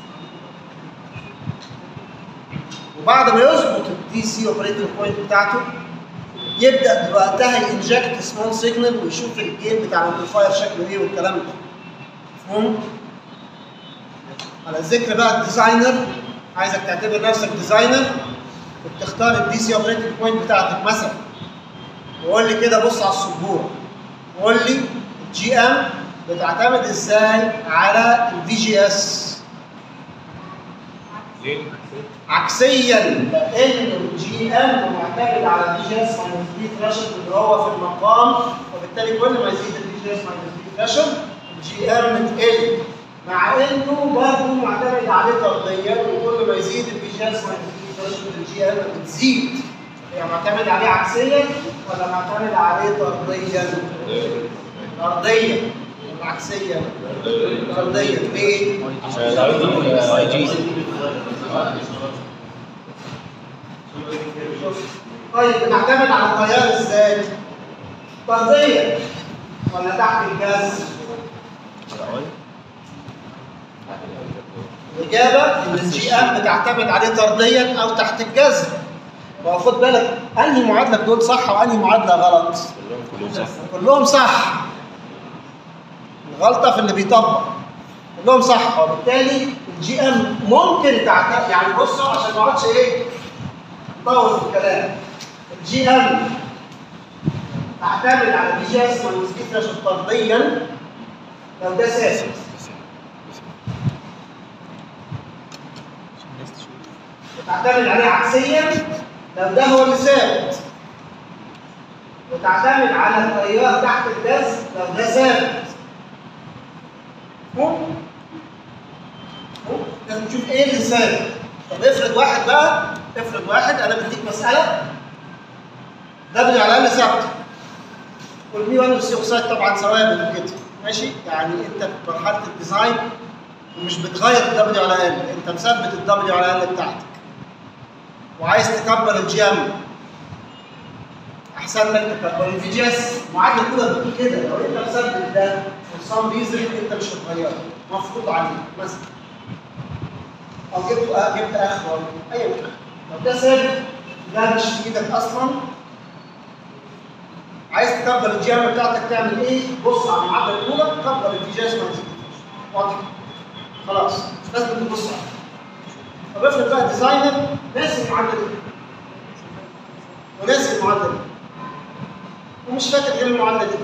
وبعد ما يظبط الدي سي اوبريتنج بوينت بتاعته يبدا وقتها ينجكت سمول سيجنال ويشوف الجيم بتاع الامبليفاير شكله ايه والكلام ده مفهوم؟ على ذكر بقى الديزاينر عايزك تعتبر نفسك ديزاينر وبتختار الدي سي اوبريتنج بوينت بتاعتك مثلا وقول لي كده بص على السبوره وقول لي الجي ام بتعتمد ازاي على الفي جي اس ليه؟ عكسيا لان الجي ام معتمد على الفي جي اس ماينس في ثريشولد اللي هو في المقام وبالتالي كل ما يزيد الفي جي اس ماينس في ثريشولد الجي ام تقل مع انه برضه معتمد عليه طرديا وكل ما يزيد الفي جي اس ماينس في ثريشولد الجي ام بتزيد هي معتمد عليه عكسيا ولا معتمد عليه طرديا؟ طرديا ولا عكسيا؟ طرديا ليه؟ عشان الاي جي طيب بنعتمد على التيار ازاي؟ طرديا ولا تحت الجذر؟ الإجابة إن الجي أم بتعتمد عليه طرديا أو تحت الجذر. ما خد بالك أنهي معادلة دول صح وأنهي معادلة غلط؟ كلهم صح كلهم صح. الغلطة في اللي بيطبق. كلهم صح وبالتالي الجي أم ممكن تعتمد يعني بصوا عشان ما اقعدش إيه نطول في الكلام. الجي أم تعتمد على البي جي اس ماينس بي ثريشولد طرديا لو ده ثابت. وتعتمد عليه عكسيا لو ده هو اللي ثابت وتعتمد على التيار تحت الجذر لو ده ثابت مفهوم؟ مفهوم؟ لازم نشوف ايه اللي ثابت طب افرض واحد بقى افرض واحد انا بديك مساله دبليو على الاقل ثابته والبي 1 والسي اوكسايد طبعا ثوابت وكده ماشي يعني انت في مرحله الديزاين ومش بتغير الدبليو على ال انت مثبت الدبليو على ال بتاعتك وعايز تكبر الجي ام احسن لك تكبر الفي جي اس معادله كده بتقول كده لو انت مثبت ده for some reason انت مش هتغيره مفروض عليه مثلا او جبت آه جبت اخر ايوه لو ده ثابت ده مش في ايدك اصلا عايز تكبر الجي ام بتاعتك تعمل ايه؟ بص على المعادله الاولى كبر الفي جي اس واضح خلاص مش لازم تبص عليه طب افرض بقى ديزاينر ناسي المعادله دي وناسي المعادله دي ومش فاكر غير المعادله دي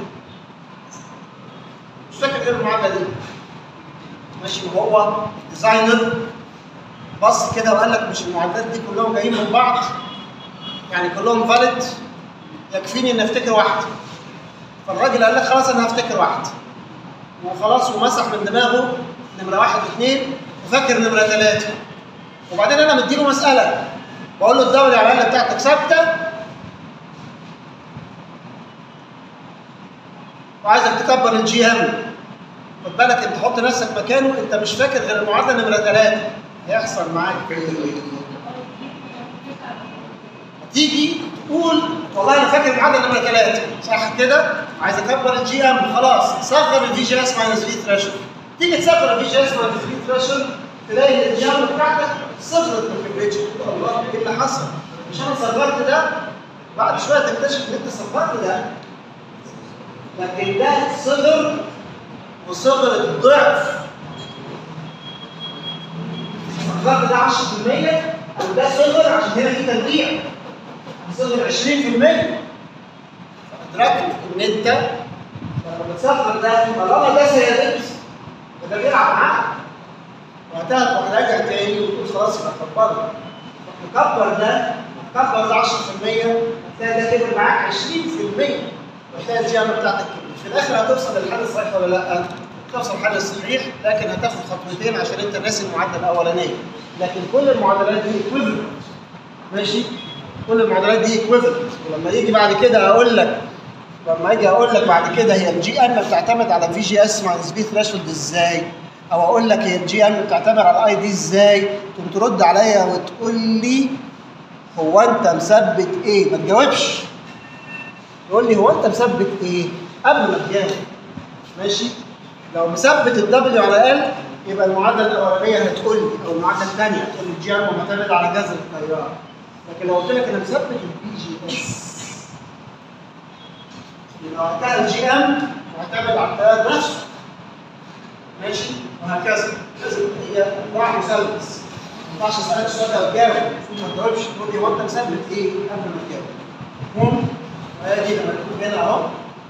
مش فاكر غير المعادله دي ماشي وهو ديزاينر بص كده وقال لك مش المعادلات دي كلهم جايين من بعض يعني كلهم فاليد يكفيني ان افتكر واحده فالراجل قال لك خلاص انا هفتكر واحده وخلاص ومسح من دماغه نمره واحد واثنين وفاكر نمره ثلاثه وبعدين انا مديله مساله بقول له الدوري على الاقل بتاعتك ثابته وعايزك تكبر الجي ام خد بالك انت حط نفسك مكانه انت مش فاكر غير المعادله نمره ثلاثه هيحصل معاك ايه؟ تيجي تقول والله انا فاكر المعادله نمره ثلاثه صح كده؟ عايز اكبر الجي ام خلاص صغر الفي جي اس ماينس في ثريشولد تيجي تصغر الفي جي اس ماينس في ثريشولد تلاقي الجي ام بتاعتك صغرت ما كبرتش تقول الله ايه اللي حصل؟ مش انا صغرت ده بعد شويه تكتشف ان انت صغرت ده لكن ده صغر وصغر الضعف صغرت ده 10% او ده صغر عشان هنا في تنويع صغر 20% فادركت ان انت لما بتصغر ده طالما ده ثابت ده بيلعب معاك وقتها تروح راجع تاني وتقول خلاص يبقى كبرنا تكبر ده تكبر ده 10% هتلاقي ده كبر معاك 20% وتلاقي الجامعه بتاعتك كبرت في الاخر هتوصل للحل الصحيح ولا لا؟ توصل الحل الصحيح لكن هتاخد خطوتين عشان انت ناسي المعادله الاولانيه لكن كل المعادلات دي ايكويفلنت ماشي؟ كل المعادلات دي ايكويفلنت ولما يجي بعد كده اقول لك لما اجي اقول لك بعد كده هي الجي ام بتعتمد على في جي اس ماينس بي ثريشولد ازاي؟ او اقول لك هي الجي ام بتعتمد على الاي دي ازاي؟ تقوم ترد عليا وتقول لي هو انت مثبت ايه؟ ما تجاوبش. يقول لي هو انت مثبت ايه؟ قبل ما تجاوب ماشي؟ لو مثبت الدبليو على ال يبقى المعادله الاولانيه هتقول لي او المعادله الثانيه هتقول لي الجي ام معتمد على جذر التيار لكن لو قلت لك انا مثبت البي جي اس يبقى وقتها الجي ام معتمد على التيار نفسه ماشي وهكذا لازم هي انواع مثلث ما ينفعش اسالك السؤال ده وتجاوب المفروض ما تجاوبش تقول لي هو انت مثبت ايه قبل ما تجاوب مفهوم؟ ادي لما مكتوب هنا اهو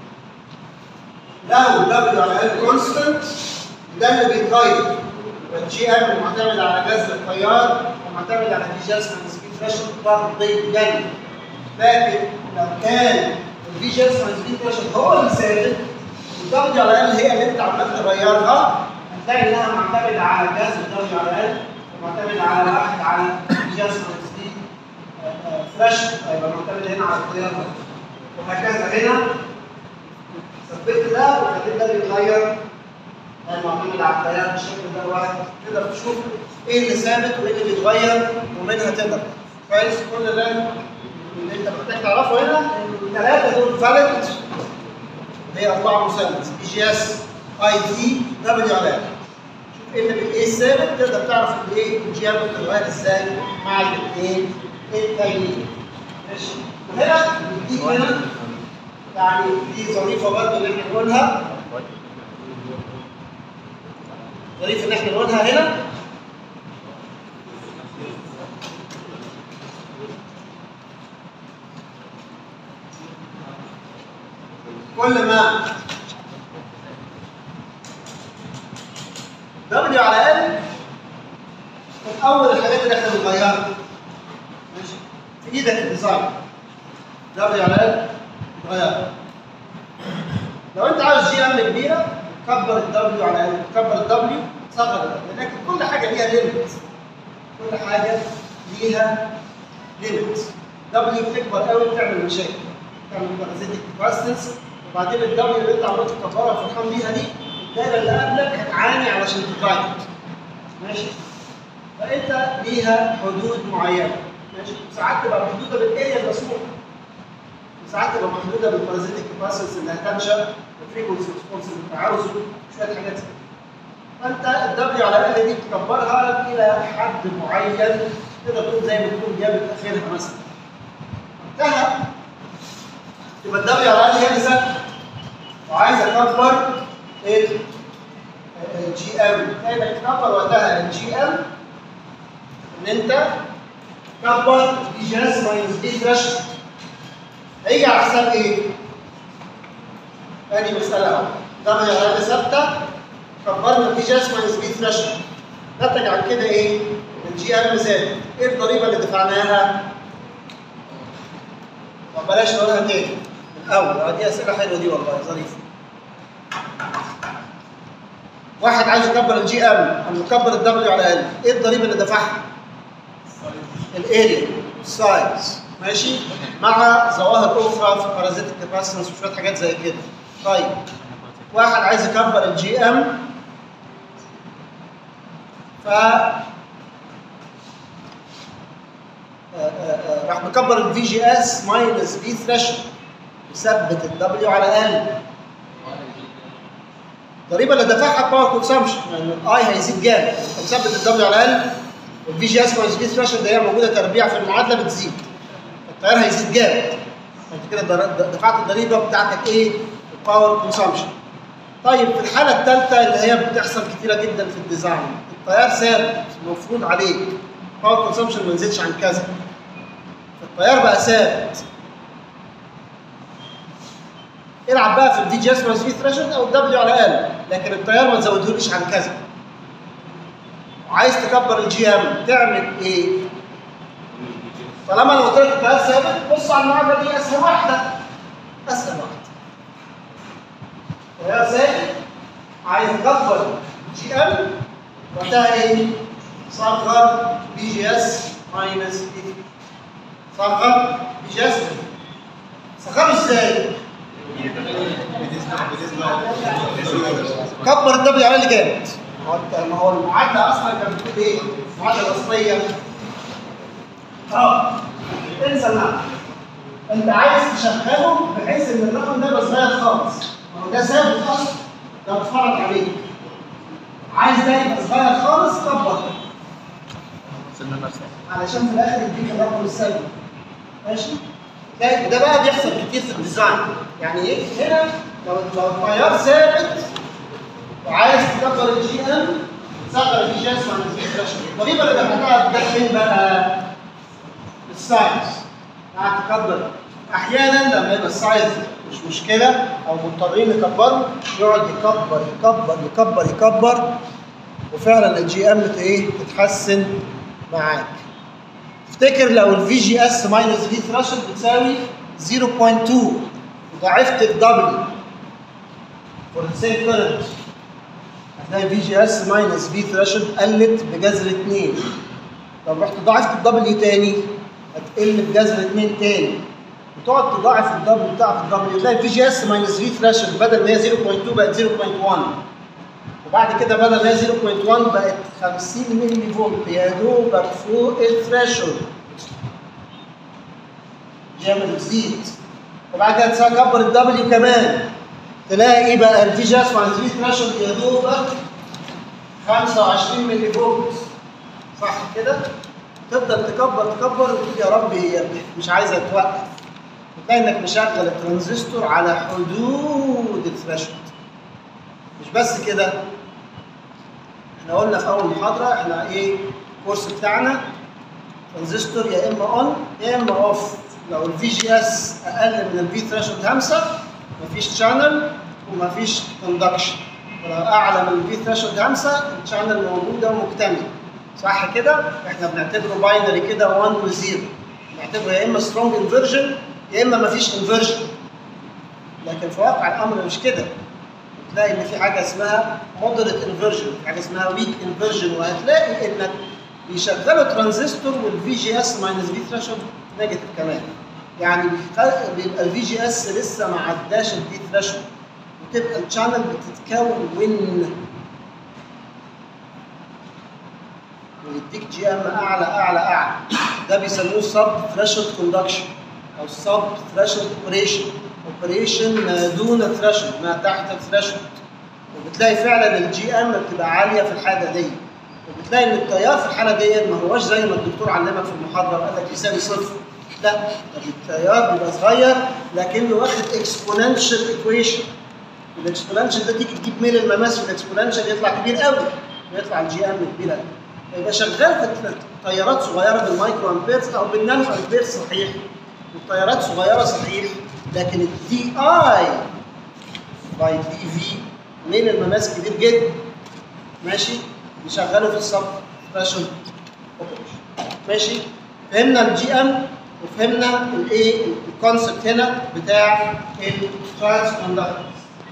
لو دبليو على ال كونستنت ده اللي بيتغير يبقى الجي ام معتمد على جذر التيار ومعتمد على ديجاستمنت سبيد ثريشولد برضه جنب لكن لو كان الديجاستمنت سبيد ثريشولد هو اللي ثابت الدرجه على الاقل هي اللي انت عمال تغيرها هتلاقي انها معتمده على جذر الدرجه على الاقل ومعتمده على واحد على ديجاستمنت سبيد ثريشولد هيبقى معتمد هنا على التيار ده وهكذا هنا ثبت ده وخليت ده بيتغير ده معتمد على التيار بالشكل ده الواحد تقدر تشوف ايه اللي ثابت وايه اللي بيتغير ومنها تقدر كويس كل ده اللي انت محتاج تعرفه هنا ان الثلاثه دول فاليد هي اربعه مثلث بي جي اس اي تي دبليو على شوف ايه اللي ايه الثابت تقدر تعرف الايه الجي ام بتتغير ازاي مع الاثنين التانيين ماشي وهنا بيديك هنا يعني دي ظريفه برضه اللي احنا نقولها ظريفه اللي احنا نقولها هنا كل ما دبليو على ال من اول الحاجات اللي احنا بنغيرها ماشي في ايدك الديزاين دبليو على ال تغيرها لو انت عاوز جي ام كبيره كبر الدبليو على ال كبر الدبليو صغر ال لكن كل حاجه ليها ليميت كل حاجه ليها ليميت دبليو بتكبر قوي بتعمل مشاكل تعمل بارازيتك كويستنس وبعدين الدبليو اللي انت عمال تكبرها فرحان بيها دي الدايره اللي قبلك هتعاني علشان تتغير ماشي فانت ليها حدود معينه ماشي ساعات تبقى محدوده بالاريا المسموحه وساعات تبقى محدوده بالبارازيتك كويستنس اللي هتنشا والفريكونسي ريسبونس اللي انت عاوزه شويه حاجات زي فانت الدبليو على الاقل دي تكبرها الى حد معين تقدر تقول زي ما تكون جابت اخرها مثلا انتهى يبقى الدبليو على الاقل هي اللي ثابته وعايز اكبر الجي ام هيبقى تكبر وقتها الجي ام ان انت تكبر دي جاز ماينس دي ثريشولد هيجي على حساب ايه؟ ادي مساله اهو دبليو على الاقل ثابته كبرنا الدي جاز ماينس دي ثريشولد نتج عن كده ايه؟ الجي ام زاد ايه الضريبه اللي دفعناها؟ وبلاش نقولها تاني من الاول دي اسئله حلوه دي والله ظريفه واحد عايز يكبر الجي ام او يكبر الدبليو على ال ايه الضريبه اللي دفعها؟ الاريا السايز ماشي مع ظواهر اخرى في بارازيتك كاباسيتنس وشويه حاجات زي كده طيب واحد عايز يكبر الجي ام ف راح مكبر الفي جي اس ماينس في ثريشولد يثبت الدبليو على ال الضريبه اللي دفعها باور كونسامشن لان الاي هيزيد جامد انت مثبت الدبليو على ال والفي جي اس ماينس في ثريشولد هي موجوده تربيع في المعادله بتزيد التيار هيزيد جامد انت كده در- دفعت الضريبه بتاعتك ايه؟ الباور كونسامشن طيب في الحاله الثالثه اللي هي بتحصل كتيره جدا في الديزاين التيار ثابت مفروض عليك باور كونسامشن ما نزلش عن كذا التيار بقى ثابت العب بقى في الدي جي اس ماينس في ثريشولد او الدبليو على ال لكن التيار ما تزودهوليش عن كذا وعايز تكبر الجي ام تعمل ايه؟ طالما انا قلت لك التيار ثابت بص على المعادله دي اسهل واحده اسهل واحده التيار ثابت عايز اكبر جي ام وقتها ايه؟ صغر بي جي اس ماينس بي صغر بي جي اس صغره ازاي؟ كبر الدبليو على اللي جامد ما هو انت- ما هو المعادله اصلا كانت بتقول ايه؟ المعادله الاصليه اه انسى المعنى انت عايز تشغله بحيث ان الرقم ده يبقى صغير خالص ما هو ده ثابت اصلا ده بتفرج عليه عايز ده يبقى صغير خالص كبر علشان في الاخر يديك الرقم السلبي ماشي ده ده بقى بيحصل كتير في الديزاين يعني ايه هنا لو لو التيار ثابت وعايز تكبر الجي ام تصغر الجي جي اس مع الجي الطريقه اللي بحطها ده فين بقى؟ السايز قاعد تكبر احيانا لما يبقى السايز مش مشكله او مضطرين نكبره يقعد يكبر يكبر يكبر يكبر وفعلا الجي ام ايه تتحسن معاك افتكر لو الفي جي اس ماينس في ثراشولد بتساوي 0.2 وضاعفت الدبليو فور ذا سيم كرنت هتلاقي في جي اس ماينس في ثراشولد قلت بجذر 2 لو رحت ضاعفت الدبليو تاني هتقل بجذر 2 تاني وتقعد تضاعف الدبليو بتاعت الدبليو تلاقي في جي اس ماينس في ثراشولد بدل ما هي 0.2 بقت 0.1 وبعد كده بدل ما هي 0.1 بقت 50 ملي فولت يا دوبك فوق الثريشولد جامد تزيد وبعد كده تكبر الدبليو كمان تلاقي ايه بقى الفي جي اس مع الفي ثريشولد يا دوبك 25 ملي فولت صح كده؟ تفضل تكبر تكبر وتقول يا رب هي مش عايزه توقف تلاقي انك مشغل الترانزستور على حدود الثريشولد مش بس كده احنا قلنا في اول محاضره احنا ايه الكورس بتاعنا ترانزستور يا اما اون يا اما اوف لو الفي جي اس اقل من الفي ثريشولد 5 مفيش شانل ومفيش كوندكشن ولو اعلى من الفي ثريشولد 5 الشانل موجوده ومكتمل صح كده؟ احنا بنعتبره باينري كده 1 و 0 بنعتبره يا اما سترونج انفرجن يا اما مفيش انفرجن لكن في واقع الامر مش كده تلاقي ان في حاجه اسمها مودريت انفرجن حاجه اسمها ويك انفرجن وهتلاقي انك بيشغلوا ترانزستور والفي جي اس ماينس في ثريشولد نيجاتيف كمان يعني بيخل- بيبقى الفي جي اس لسه ما عداش الفي ثريشولد وتبقى الشانل بتتكون ويديك جي ام اعلى اعلى اعلى ده بيسموه سب ثريشولد كوندكشن او سب ثريشولد اوبريشن اوبريشن ما دون ثريشولد ما تحت الثريشولد وبتلاقي فعلا الجي ام بتبقى عاليه في الحاله دي وبتلاقي ان التيار في الحاله دي ما هوش زي ما الدكتور علمك في المحاضره وقال لك يساوي صفر لا ده التيار بيبقى صغير لكنه واخد اكسبوننشال ايكويشن الاكسبوننشال ده تيجي تجيب ميل المماس في الاكسبوننشال يطلع كبير قوي ويطلع الجي ام كبير قوي يبقى شغال في تيارات صغيره بالمايكرو امبيرز او بالنانو امبيرز صحيح التيارات صغيره صحيح لكن الدي اي باي دي في ميل المماس كبير جدا ماشي نشغله في السب ثريشولد اوبريشن ماشي فهمنا الجي ام وفهمنا الايه الكونسبت هنا بتاع الترانس كوندكتور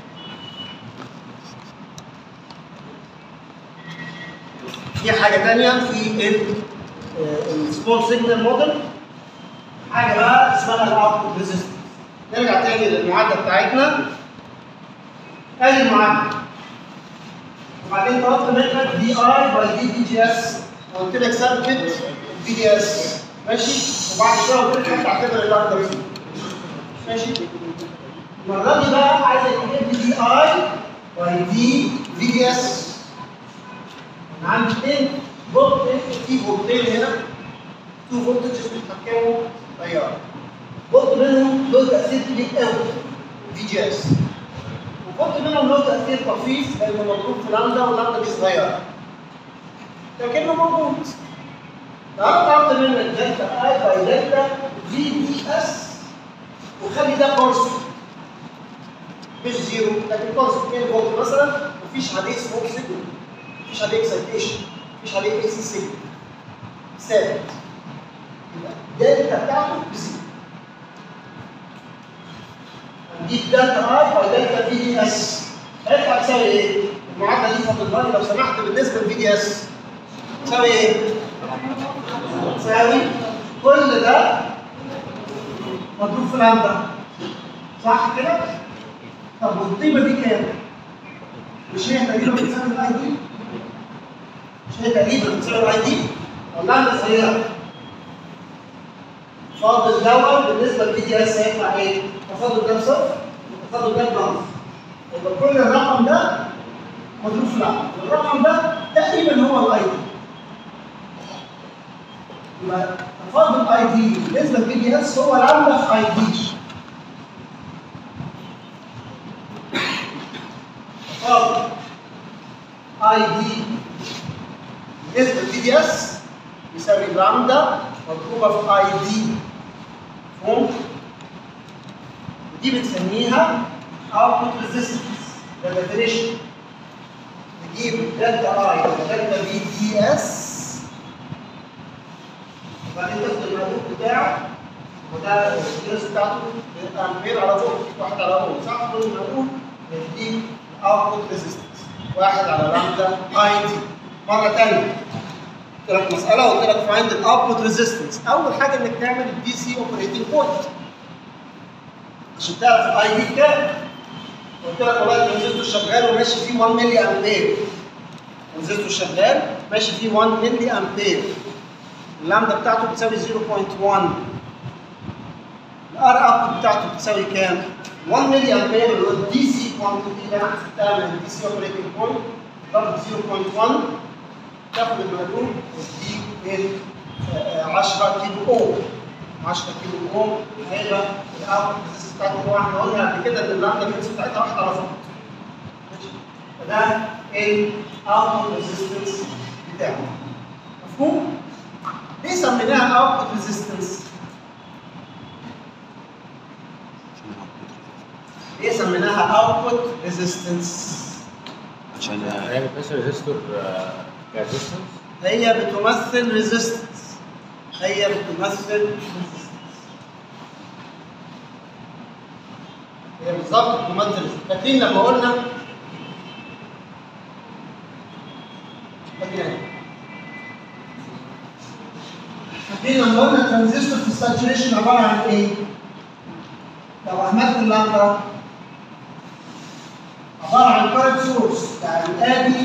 في حاجه ثانيه في السمول سيجنال موديل حاجه بقى اسمها الاوتبوت ريزيستنس نرجع تاني للمعادله بتاعتنا ادي المعادله وبعدين طلبت منك دي اي باي دي دي جي اس قلت لك ثبت الدي دي اس ماشي وبعد شويه قلت لك انت اعتبر الار ده ماشي المره دي بقى عايز تجيب لي دي اي باي دي في دي اس انا عندي اثنين فولت في فولتين هنا تو فولتجز بيتحكموا تيار فولت منهم له تاثير كبير قوي في جي اس وفولت منهم له تاثير طفيف لانه مضروب في لامدا واللامدا دي صغيره لكنه موجود لو انا طلبت منك دلتا اي باي دلتا في دي اس وخلي ده كونستنت مش زيرو لكن كونستنت 2 فولت مثلا مفيش عليه سموك سيجنال مفيش عليه اكسايتيشن مفيش عليه اي سي سيجنال ثابت يبقى الدلتا بتاعته بزيرو دي دلتا اي باي دلتا في دي اس هيطلع تساوي ايه؟ المعادله دي فاضلها لي لو سمحت بالنسبه للفي دي اس تساوي ايه؟ تساوي كل ده مضروب في لامدا صح كده؟ طب والقيمه دي كام؟ مش هي تقريبا بتساوي الاي دي؟ مش هي تقريبا بتساوي الاي دي؟ والله انا صغيره تفاضل دوت بالنسبه للبي دي اس هيطلع ايه؟ تفاضل ده بصفر والتفاضل ده بنص يبقى كل الرقم ده مضروب في العقل والرقم ده تقريبا هو الاي دي يبقى تفاضل اي دي بالنسبه للبي دي اس هو لامدا في اي دي تفاضل اي دي بالنسبه للبي دي اس يساوي لامدا مضروبه في اي دي مفهوم؟ ودي بنسميها output resistance ده definition نجيب دلتا اي دلتا في دي اس وبعدين تاخد المعلوم بتاعه وده الجنس بتاعته امبير على فولت واحد على فولت صح كل المعلوم دي اوتبوت ريزيستنس واحد على لامدا اي دي مره ثانيه قلت لك مساله قلت لك فايند الاوتبوت ريزيستنس اول حاجه انك تعمل الدي سي اوبريتنج بوينت عشان تعرف الاي دي بكام قلت لك والله الترانزستور شغال وماشي فيه 1 ملي امبير الترانزستور شغال ماشي فيه 1 ملي امبير اللامدا بتاعته بتساوي 0.1 الار اب بتاعته بتساوي كام؟ 1 ملي امبير اللي هو الدي سي كوانتيتي اللي انا حسبتها من الدي سي اوبريتنج بوينت ضرب 0.1 تاخد المعلوم وتديك ايه 10 كيلو اوم 10 كيلو اوم هيبقى الاوت ريزيستنس بتاعته هو احنا قلنا قبل كده ان اللامدا الريزيستنس بتاعتها واحد على فوق فده الاوت ريزيستنس بتاعه مفهوم؟ ليه سميناها اوتبوت ريزيستنس؟ ليه سميناها اوتبوت ريزيستنس؟ عشان هي بتمثل ريزيستور كريزيستنس هي بتمثل ريزيستنس هي بتمثل ريزيستنس هي بالظبط بتمثل فاكرين لما قلنا فاكرين فاكرين لما قلنا الترانزستور في الساتوريشن عباره عن ايه؟ لو اهملت اللمبه عباره عن كارنت سورس يعني ادي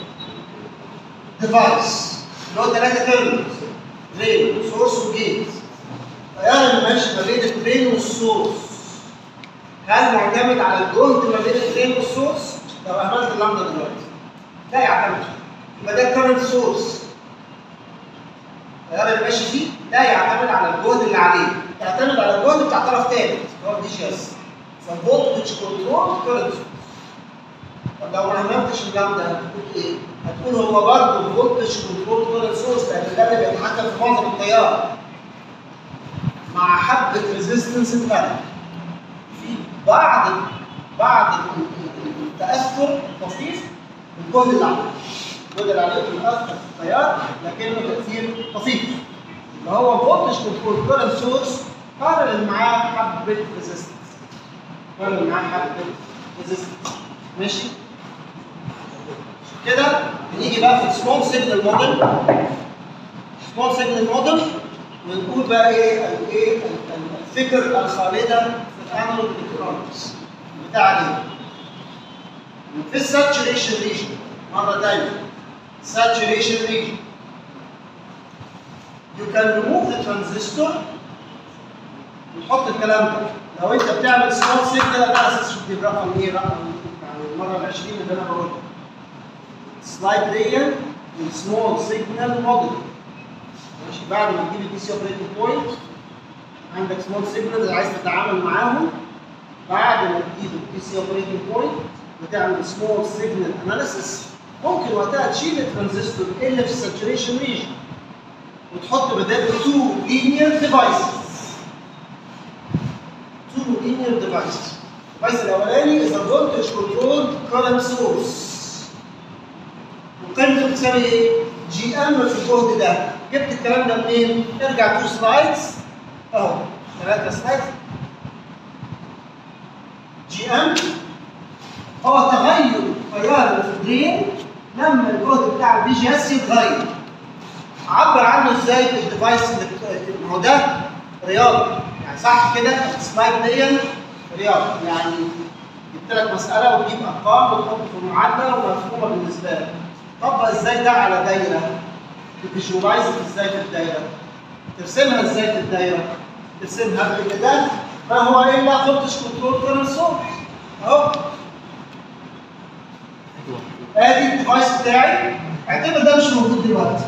ديفايس اللي هو ثلاثه تيرمينالز درين سورس وجيت التيار اللي ماشي ما بين الدرين والسورس هل معتمد على الجهد ما بين الدرين والسورس؟ لو اهملت اللمبه دلوقتي لا يعتمد يبقى ده كارنت سورس التيار اللي ماشي فيه لا يعتمد على الجهد اللي عليه يعتمد على الجهد بتاع طرف ثالث اللي هو الدي جي اس فالفولتج كنترول كارنت سورس طب لو ما هممتش اللامدا هتقول ايه؟ هتقول هو برضه الفولتج كنترول كارنت سورس لان ده اللي بيتحكم في معظم التيار مع حبه ريزيستنس الفرق في بعض بعض التاثر الطفيف بالجهد اللي عليه الجهد اللي عليه بيأثر في التيار لكنه تاثير طفيف اللي هو فولتج كنترول كارنت سورس قارن معاه حبه ريزيستنس قارن معاه حبه ريزيستنس ماشي كده بنيجي بقى في السمول سيجنال موديل سمول سيجنال موديل ونقول بقى ايه الايه الفكر الخالده في الانالوج الكترونكس بتاع دي في الساتوريشن ريجن مره ثانيه saturation region you can remove the transistor وتحط الكلام ده لو انت بتعمل سمول سيجنال انا اساس تجيب رقم ايه رقم يعني المره ال 20 اللي انا بقولها السلايد دي السمول سيجنال موديل ماشي بعد ما تجيب الدي سي اوبريتنج بوينت عندك سمول سيجنال اللي عايز تتعامل معاهم بعد ما تجيب الدي سي اوبريتنج بوينت وتعمل سمول سيجنال اناليسيس ممكن وقتها تشيل الترانزستور اللي في الساتوريشن ريجن وتحط بداله تو لينير ديفايسز تو لينير ديفايسز الديفايس الاولاني از فولتج كنترول كارنت سورس وقيمته بتساوي ايه؟ جي ام في الجهد ده جبت الكلام ده منين؟ ارجع تو سلايدز اهو ثلاثه سلايدز جي ام هو تغير تيار في الدرين لما الجهد بتاع البي جي اس يتغير عبر عنه ازاي الديفايس اللي بت- ما هو ده رياضه يعني صح كده السلايد دي رياضه يعني جبت لك مساله وتجيب ارقام وتحط في معادله ومفهومه بالنسبه لك طبق ازاي ده على دايره تفيجوالايز ازاي في الدايره ترسمها ازاي في الدايره ترسمها ان ده ما هو الا فولتج كنترول كيرنت سورس اهو ادي الديفايس بتاعي اعتبر ده مش موجود دلوقتي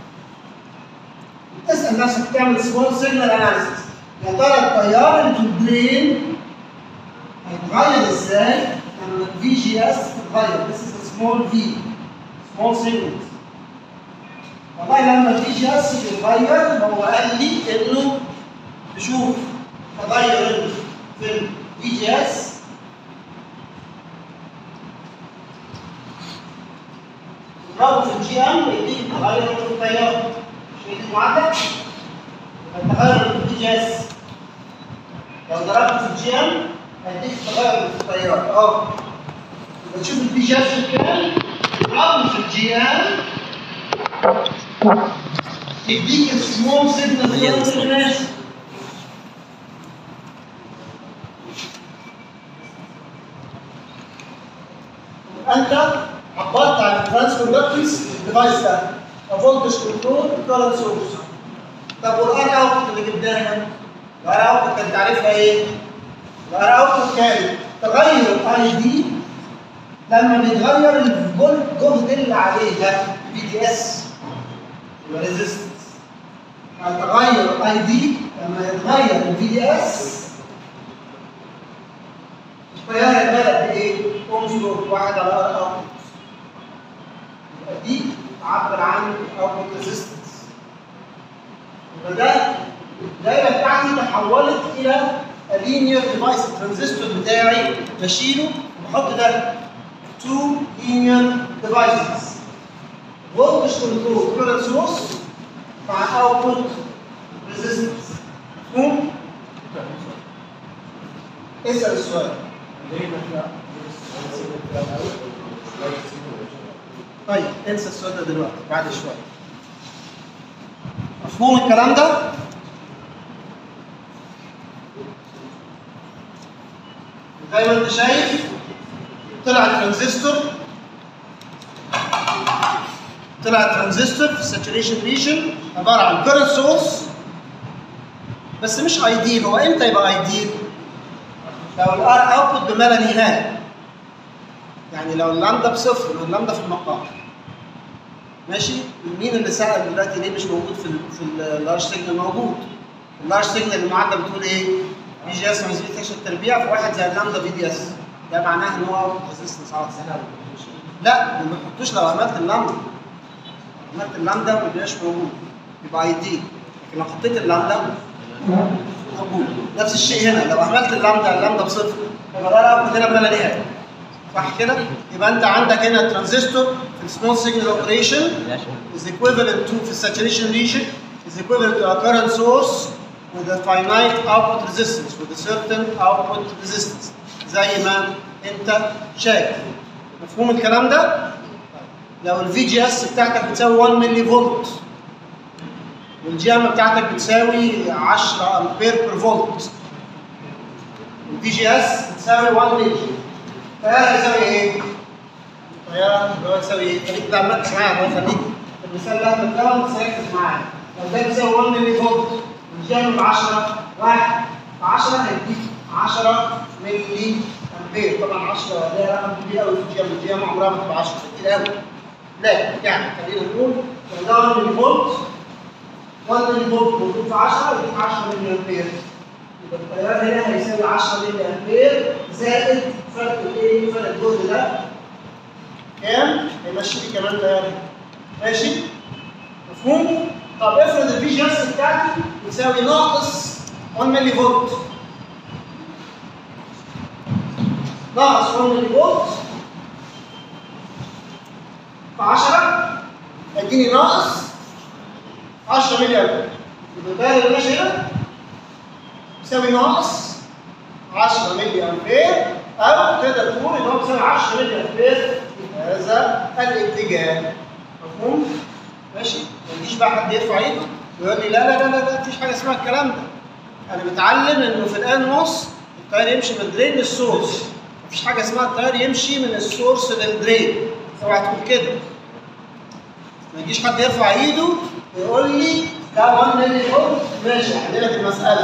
تسال نفسك تعمل سمول سيجنال اناليسيس يا ترى التيار اللي في الدرين هيتغير ازاي لما الفي جي اس تتغير This is a small v small signals والله لما الفي جي اس بيتغير هو قال لي انه تشوف تغير في الفي جي اس تضربه في الجي ام يديك تغير في التيار مش هي دي المعادله؟ يبقى التغير في الفي جي اس لو ضربته في الجي ام هيديك تغير في التيار اه يبقى تشوف الفي جي اس كام تضربه في الجي ام يديك السمول سيجنال في الناس انت عبرت عن الترانس كوندكتنس الديفايس ده فولتج كنترول كارنت سورس طب والار اوت اللي جبناها الار اوت كان تعريفها ايه؟ الار اوت كان تغير اي دي لما بيتغير الجهد اللي عليه ده بي دي اس يبقى ريزيستنس هتغير اي دي لما يتغير البي دي اس التيار هيتغير بايه؟ اومز لود واحد على ار اوت يبقى دي تعبر عن اوتبوت ريزيستنس يبقى ده الدايره بتاعتي تحولت الى لينير ديفايس الترانزستور بتاعي بشيله وبحط ده تو لينير ديفايسز فولتج كنترول كورنت سورس مع اوتبوت ريزيستنس مفهوم؟ اسال السؤال طيب انسى السؤال ده دلوقتي بعد شويه مفهوم الكلام ده؟ زي ما انت شايف طلع الترانزستور طلع الترانزستور في الساتوريشن ريجن عباره عن كورنت سورس بس مش ايديل هو امتى يبقى ايديل؟ لو الار اوتبوت بما لا نهايه يعني لو اللامدا بصفر واللامدا في المقام ماشي مين اللي سال دلوقتي ليه مش موجود في ال في اللارج سيجنال موجود اللارج سيجنال المعادله بتقول ايه في جي اس ماينس في 10 تربيع في واحد زي اللامدا في دي اس ده معناه ان هو ريزيستنس عاطل لا ما بنحطوش لو عملت اللامدا عملت اللامدا ما بيبقاش موجود يبقى اي دي لكن لو حطيت اللامدا موجود نفس الشيء هنا لو عملت اللامدا اللامدا بصفر يبقى ده الاوتبوت هنا بلا نهايه صح كده؟ يبقى انت عندك هنا ترانزستور في السمول سيجنال اوبريشن is equivalent to في saturation region is equivalent to a current source with a finite output resistance with a certain output resistance زي ما انت شايف مفهوم الكلام ده؟ لو الفي جي اس بتاعتك بتساوي 1 ملي فولت والجي ام بتاعتك بتساوي 10 امبير بير فولت الفي جي اس بتساوي 1 ملي التيار يساوي ايه؟ التيار اللي هو يساوي ايه؟ خليك كده مركز معايا الله يخليك المثال اللي احنا بنتكلم بس ركز معايا لو ده بيساوي 1 ملي فولت والجي ب 10 1 ف 10 هيديك 10 ملي امبير طبعا 10 ده رقم كبير قوي في الجي ام الجي ام عمرها ما تبقى 10 كتير قوي لا يعني خلينا نقول لو ده 1 ملي فولت 1 ملي فولت موجود في 10 يديك 10 ملي امبير يبقى التيار هنا هيساوي 10 ملي امبير زائد فرق الايه؟ فرق الجهد ده كام؟ هيمشي لي كمان تيار ماشي؟ مفهوم؟ طب افرض الفي جي اس بتاعتي يساوي ناقص 1 ملي فولت ناقص 1 ملي فولت في 10 هيديني ناقص 10 ملي امبير يبقى الدايره اللي ماشي هنا يساوي ناقص 10 ملي امبير او تقدر تقول ان هو بيساوي 10 ملي امبير في هذا الاتجاه مفهوم؟ ماشي؟ ما يجيش بقى حد يرفع ايده ويقول لي لا لا لا لا لا مفيش حاجه اسمها الكلام ده انا متعلم انه في الان نص التيار يمشي من الدرين للسورس مفيش حاجه اسمها التيار يمشي من السورس للدرين اوعى تقول كده ما يجيش حد يرفع ايده ويقول لي ده 1 ملي فولت ماشي هحل لك المساله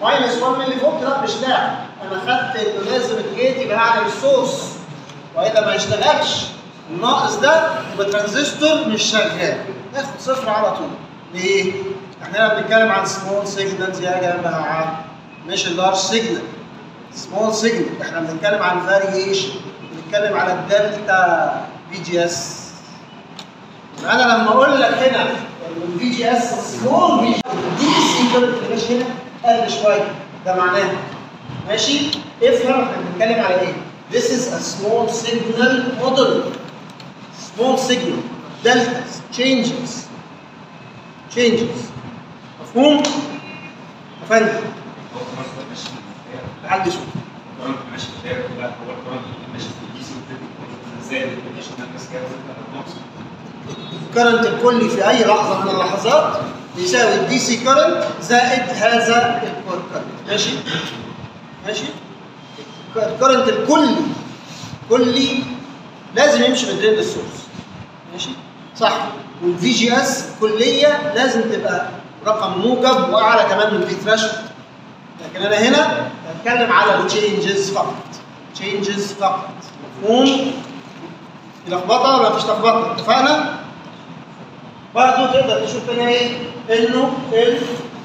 ماينس 1 ملي فولت لا مش لاعب انا خدت انه لازم الجيت يبقى اعلى من السورس والا ما يشتغلش الناقص ده يبقى ترانزستور مش شغال ناخد صفر على طول ليه؟ احنا هنا بنتكلم عن سمول سيجنالز يا جماعه مش اللارج سيجنال سمول سيجنال احنا بنتكلم عن فاريشن بنتكلم على الدلتا في جي اس انا لما اقول لك هنا ان الفي جي اس سمول في جي دي سي كارنت اللي ماشي هنا قل شويه ده معناه ماشي افهم احنا بنتكلم على ايه This is a small signal model small signal deltas changes changes مفهوم؟ يا فندم هو خلاص ده ماشي في الدايرة. تعالى شوف الكرنت اللي ماشي في الدايرة كلها هو الكرنت اللي ماشي في الدي سي والتريبل زائد اللي ماشي في مركز كده ناقص الكرنت الكلي في اي لحظه من اللحظات يساوي الدي سي كرنت زائد هذا الكور كرنت ماشي ماشي الكرنت الكلي كلي لازم يمشي في درين السورس ماشي صح والفي جي اس كليه لازم تبقى رقم موجب واعلى كمان من الفي ثريشولد لكن انا هنا بتكلم على تشينجز فقط تشينجز فقط مفهوم في لخبطه ولا مفيش لخبطه اتفقنا؟ برضه تقدر تشوف هنا ايه؟ انه ال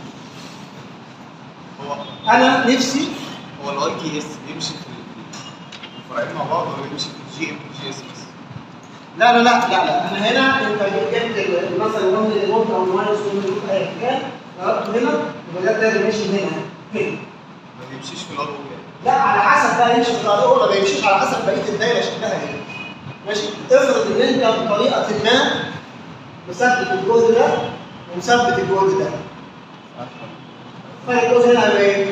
هو انا نفسي هو الاي تي اس بيمشي في الفرعين مع بعض ولا بيمشي في الجي ام جي اس بس؟ لا لا لا لا لا انا هنا انت جبت ال- مثلا رمز النوت او الماينس والنوت ايا كان ضربته هنا يبقى ده ده ماشي هنا هنا ما بيمشيش في الار يعني لا على حسب بقى يمشي في الطريق ولا ما يمشيش على حسب بقيه الدايره شكلها ايه ماشي افرض ان انت بطريقه ما مثبت الجزء ده ومثبت الجزء ده فالجزء هنا هيبقى ايه؟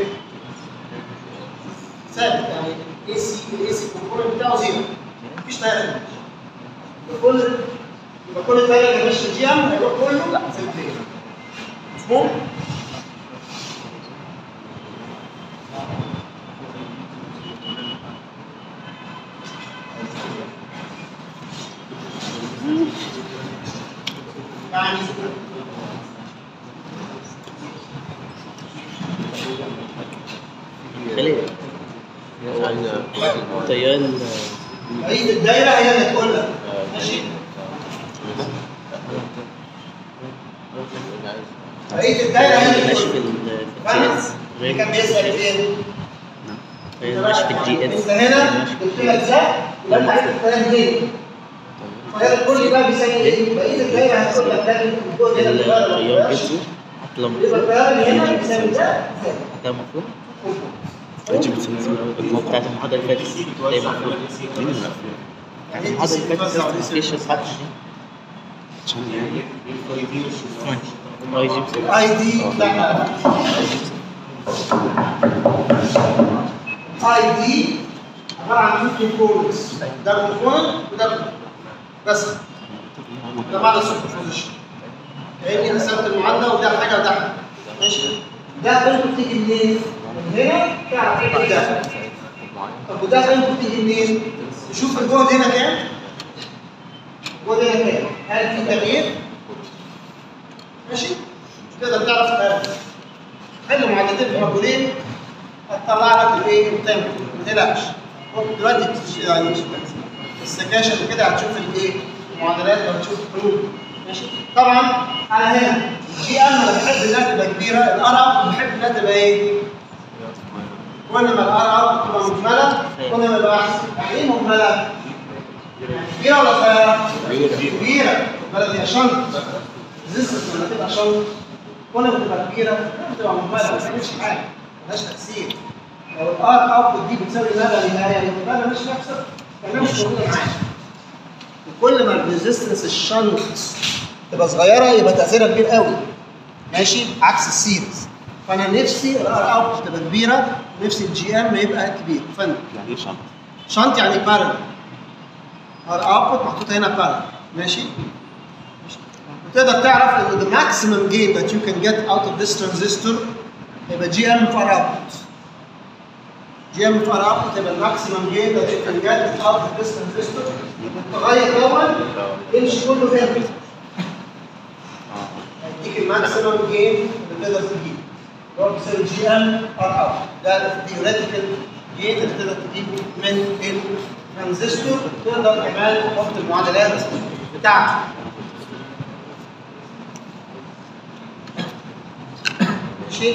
ثابت يعني الاي سي الاي سي كومبوننت بتاعه زيرو مفيش تاير يبقى كل يبقى كل تاير اللي ماشي في جي ام هيروح كله في البلاي مفهوم؟ يعني خليل طيان بقيه الدايره هي اللي تقول لك ماشي بقيه الدايره هي اللي ماشي تقول في لك ال- في فاهم؟ الجي اس اللي كان بيسال فين؟ طيان ماشي في الجي اس انت هنا قلت لك ده يبقى انت عايز الكلام هنا فهذا الكل بقى بيساوي ايه؟ بقيه الدايره هتقول لك ده الجزء هنا اللي بره الطيان جبته حط له يبقى مفروض الكلام اللي هنا بيساوي ده ده مفروض المفروض بتاعت المحاضرة اللي فاتت ده يبقى مفروض يعني المحاضرة اللي فاتت ما فيش حد اي جي بس اي دي لا اي دي عباره عن تو كومبوننتس ده كومبوننت وده كومبوننت بس ده معنى السوبر بوزيشن كاني قسمت المعادله وده حاجه وده حاجه ماشي ده ممكن تيجي منين؟ من هنا تعرف ايه ده طب وده ممكن تيجي منين؟ تشوف الجهد هنا كام؟ الجهد هنا كام؟ هل في تغيير؟ ماشي؟ تقدر تعرف الآلة. حل معادلتين في مجهولين هتطلع لك الايه؟ التايم ما تقلقش. هو دلوقتي تش- يعني السكاشن وكده هتشوف الايه؟ المعادلات وهتشوف الحلول. ماشي؟ طبعا انا هنا جي ام انا بحب انها تبقى كبيره، الار اوت بحب انها تبقى ايه؟ كل ما الار اوت تبقى مكمله كل ما يبقى احسن. يعني ايه مكمله؟ كبيره ولا صغيره؟ كبيره بلد هي شنط ريزيستنس لما تبقى شنط كل ما تبقى كبيره كل ما تبقى مهمله ما بتعملش حاجه ملهاش تاثير لو الار اوتبوت دي بتساوي مدى نهايه المدى مش نفسها كمان مش موجوده معاك وكل ما الريزيستنس الشنط تبقى صغيره يبقى تاثيرها كبير قوي ماشي عكس السيريز فانا نفسي الار اوتبوت تبقى كبيره نفسي الجي ام يبقى كبير فن يعني ايه شنطة؟ شنط يعني بارل ار اوتبوت محطوط هنا بارل ماشي وتقدر تعرف ان the maximum gain that you can get out of this transistor يبقى جي ام فار اوتبوت جي ام فار اوتبوت يبقى الماكسيمم gain that you can get out of this transistor التغير الاول يمشي كله هنا يديك الماكسيمم gain اللي تقدر تجيبه هو بيساوي جي ام ار اوت ده الثيوريتيكال جيت اللي تقدر تجيبه من الترانزستور تقدر كمان تحط المعادلات بتاعته ماشي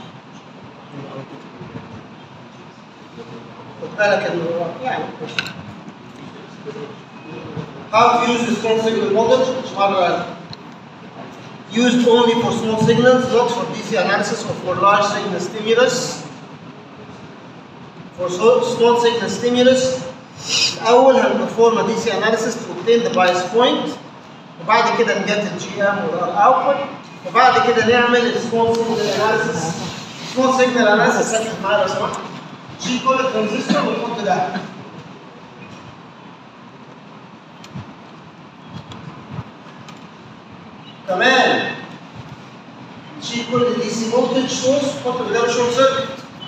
خد بالك انه يعني How to use the small signal model مرة used only for small signals, not for DC analysis or for large signal stimulus. For so- small signal stimulus, الأول هنperform a DC analysis to obtain the bias point وبعد كده نجت الجي ام والار اوتبوت وبعد كده نعمل السمول سيجنال اناليسيس سمول سيجنال اناليسيس ركز معايا لو سمحت نشيل كل ترانزستور ونحط ده كمان نشيل كل دي سي فولتج سورس ونحط بداله شورت سيركت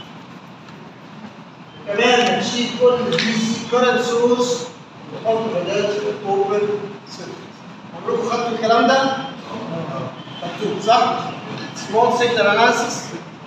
كمان نشيل كل دي سي كارنت سورس ونحط بداله اوبن سيركت عمركم خدتوا الكلام ده؟ خدتوه صح؟ سمول سيجنال اناليسيس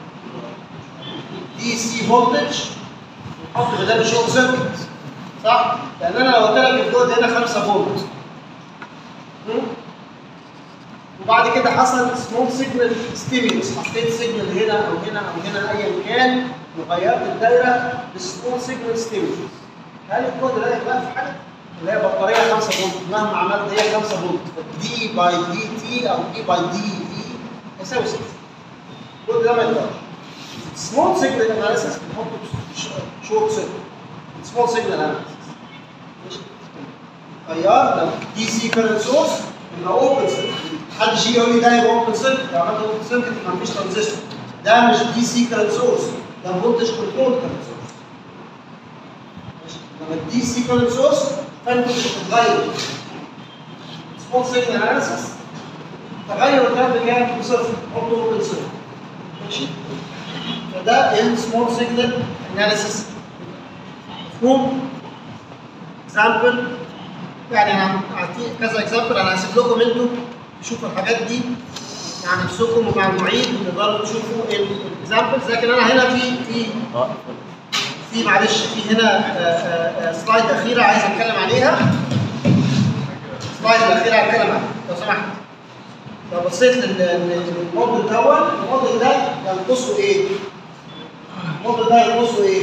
دي سي فولتج نحط بداله شورت سيركت صح؟ لان انا لو قلت لك الجهد هنا 5 فولت م? وبعد كده حصل سمول سيجنال ستيميولس حطيت سيجنال هنا او هنا او هنا ايا كان وغيرت الدايره بسمول سيجنال ستيميولس هل الكود ده يبقى في حاجه؟ اللي هي بطاريه 5 فولت مهما عملت هي 5 فولت دي باي دي تي او دي باي دي اي يساوي 6 الكود ده ما يقدرش سمول سيجنال اناليسيس بنحطه شورت سيجنال سمول سيجنال اناليسيس ماشي غيرنا دي سي كارنت سورس يبقى اوبن سيركت حد يجي يقول لي ده يبقى اوبن سيركت لو عملت اوبن سيركت يبقى مفيش ترانزستور ده مش دي سي كارنت سورس ده فولتج كنترول كارنت سورس ماشي لما الدي سي كارنت سورس فانت مش هتتغير سمول سيجنال اناليسيس تغير الكلام بكام؟ بصفر حطه اوبن سيركت ماشي فده السمول سيجنال اناليسيس مفهوم؟ اكزامبل يعني انا هعطي كذا اكزامبل انا هسيب لكم انتوا تشوفوا الحاجات دي يعني نفسكم ومع المعيد وتقدروا تشوفوا الاكزامبلز لكن انا هنا في في اه في معلش في هنا آه، آه، آه، سلايد اخيره عايز اتكلم عليها سلايد الاخيره هتكلم عنها لو سمحت لو بصيت لل- لل- للموديل دوت الموديل ده ينقصه ايه؟ الموديل ده ينقصه ايه؟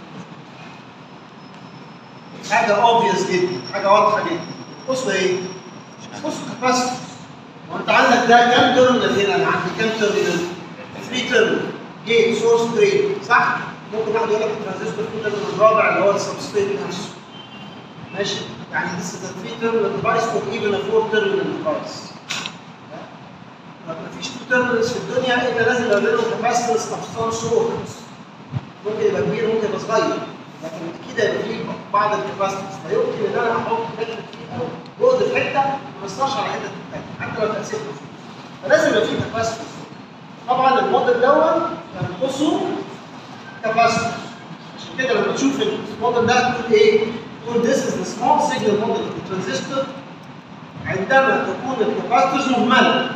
حاجه اوبفيوس جدا حاجه واضحه جدا ينقصه ايه؟ ينقصه كاباسيتور وانت عندك ده كام تيرمينال هنا؟ انا عندي كام تيرمينال؟ 3 تيرمينال جيت سورس درين صح؟ ممكن واحد يقول لك الترانزستور في تيرمينال الرابع اللي هو السبستريت نفسه ماشي؟ يعني this is a 3 terminal device or even a 4 terminal device ما فيش 2 terminals في الدنيا الا لازم يبقى بينهم capacitance of some sort ممكن يبقى كبير ممكن يبقى صغير لكن اكيد هيبقى فيه بعض الكاباسيتنس فيمكن ان انا احط حته فيه او جهد في حته ما يأثرش على حته الثانيه حتى لو تاثير بسيط فلازم يبقى فيه كاباسيتنس طبعا الموديل دوت ينقصه كاباسيتنس عشان كده لما تشوف الموديل ده تقول ايه؟ تقول this is the small signal model of the transistor عندما تكون الكاباسيتنس مهمله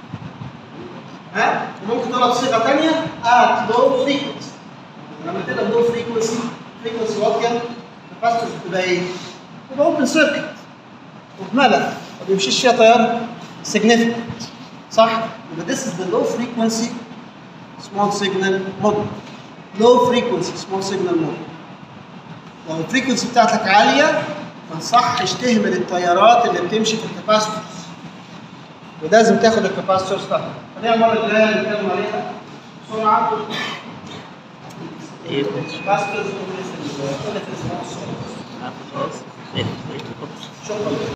ها وممكن تقولها بصيغه ثانيه at low frequency لما تبقى low frequency frequency واطيه الكاباسيتنس بتبقى ايه؟ تبقى اوبن سيركت مهمله ما بيمشيش فيها تيار significant صح؟ يبقى this is the low frequency small signal model low frequency small signal model لو الفريكونسي بتاعتك عاليه ما انصحش تهمل التيارات اللي بتمشي في الكاباسيتورز ولازم تاخد الكاباسيتورز بتاعتك خلينا المره الجايه نتكلم عليها بسرعه ايه الكاباسيتورز خلاص ايه شكرا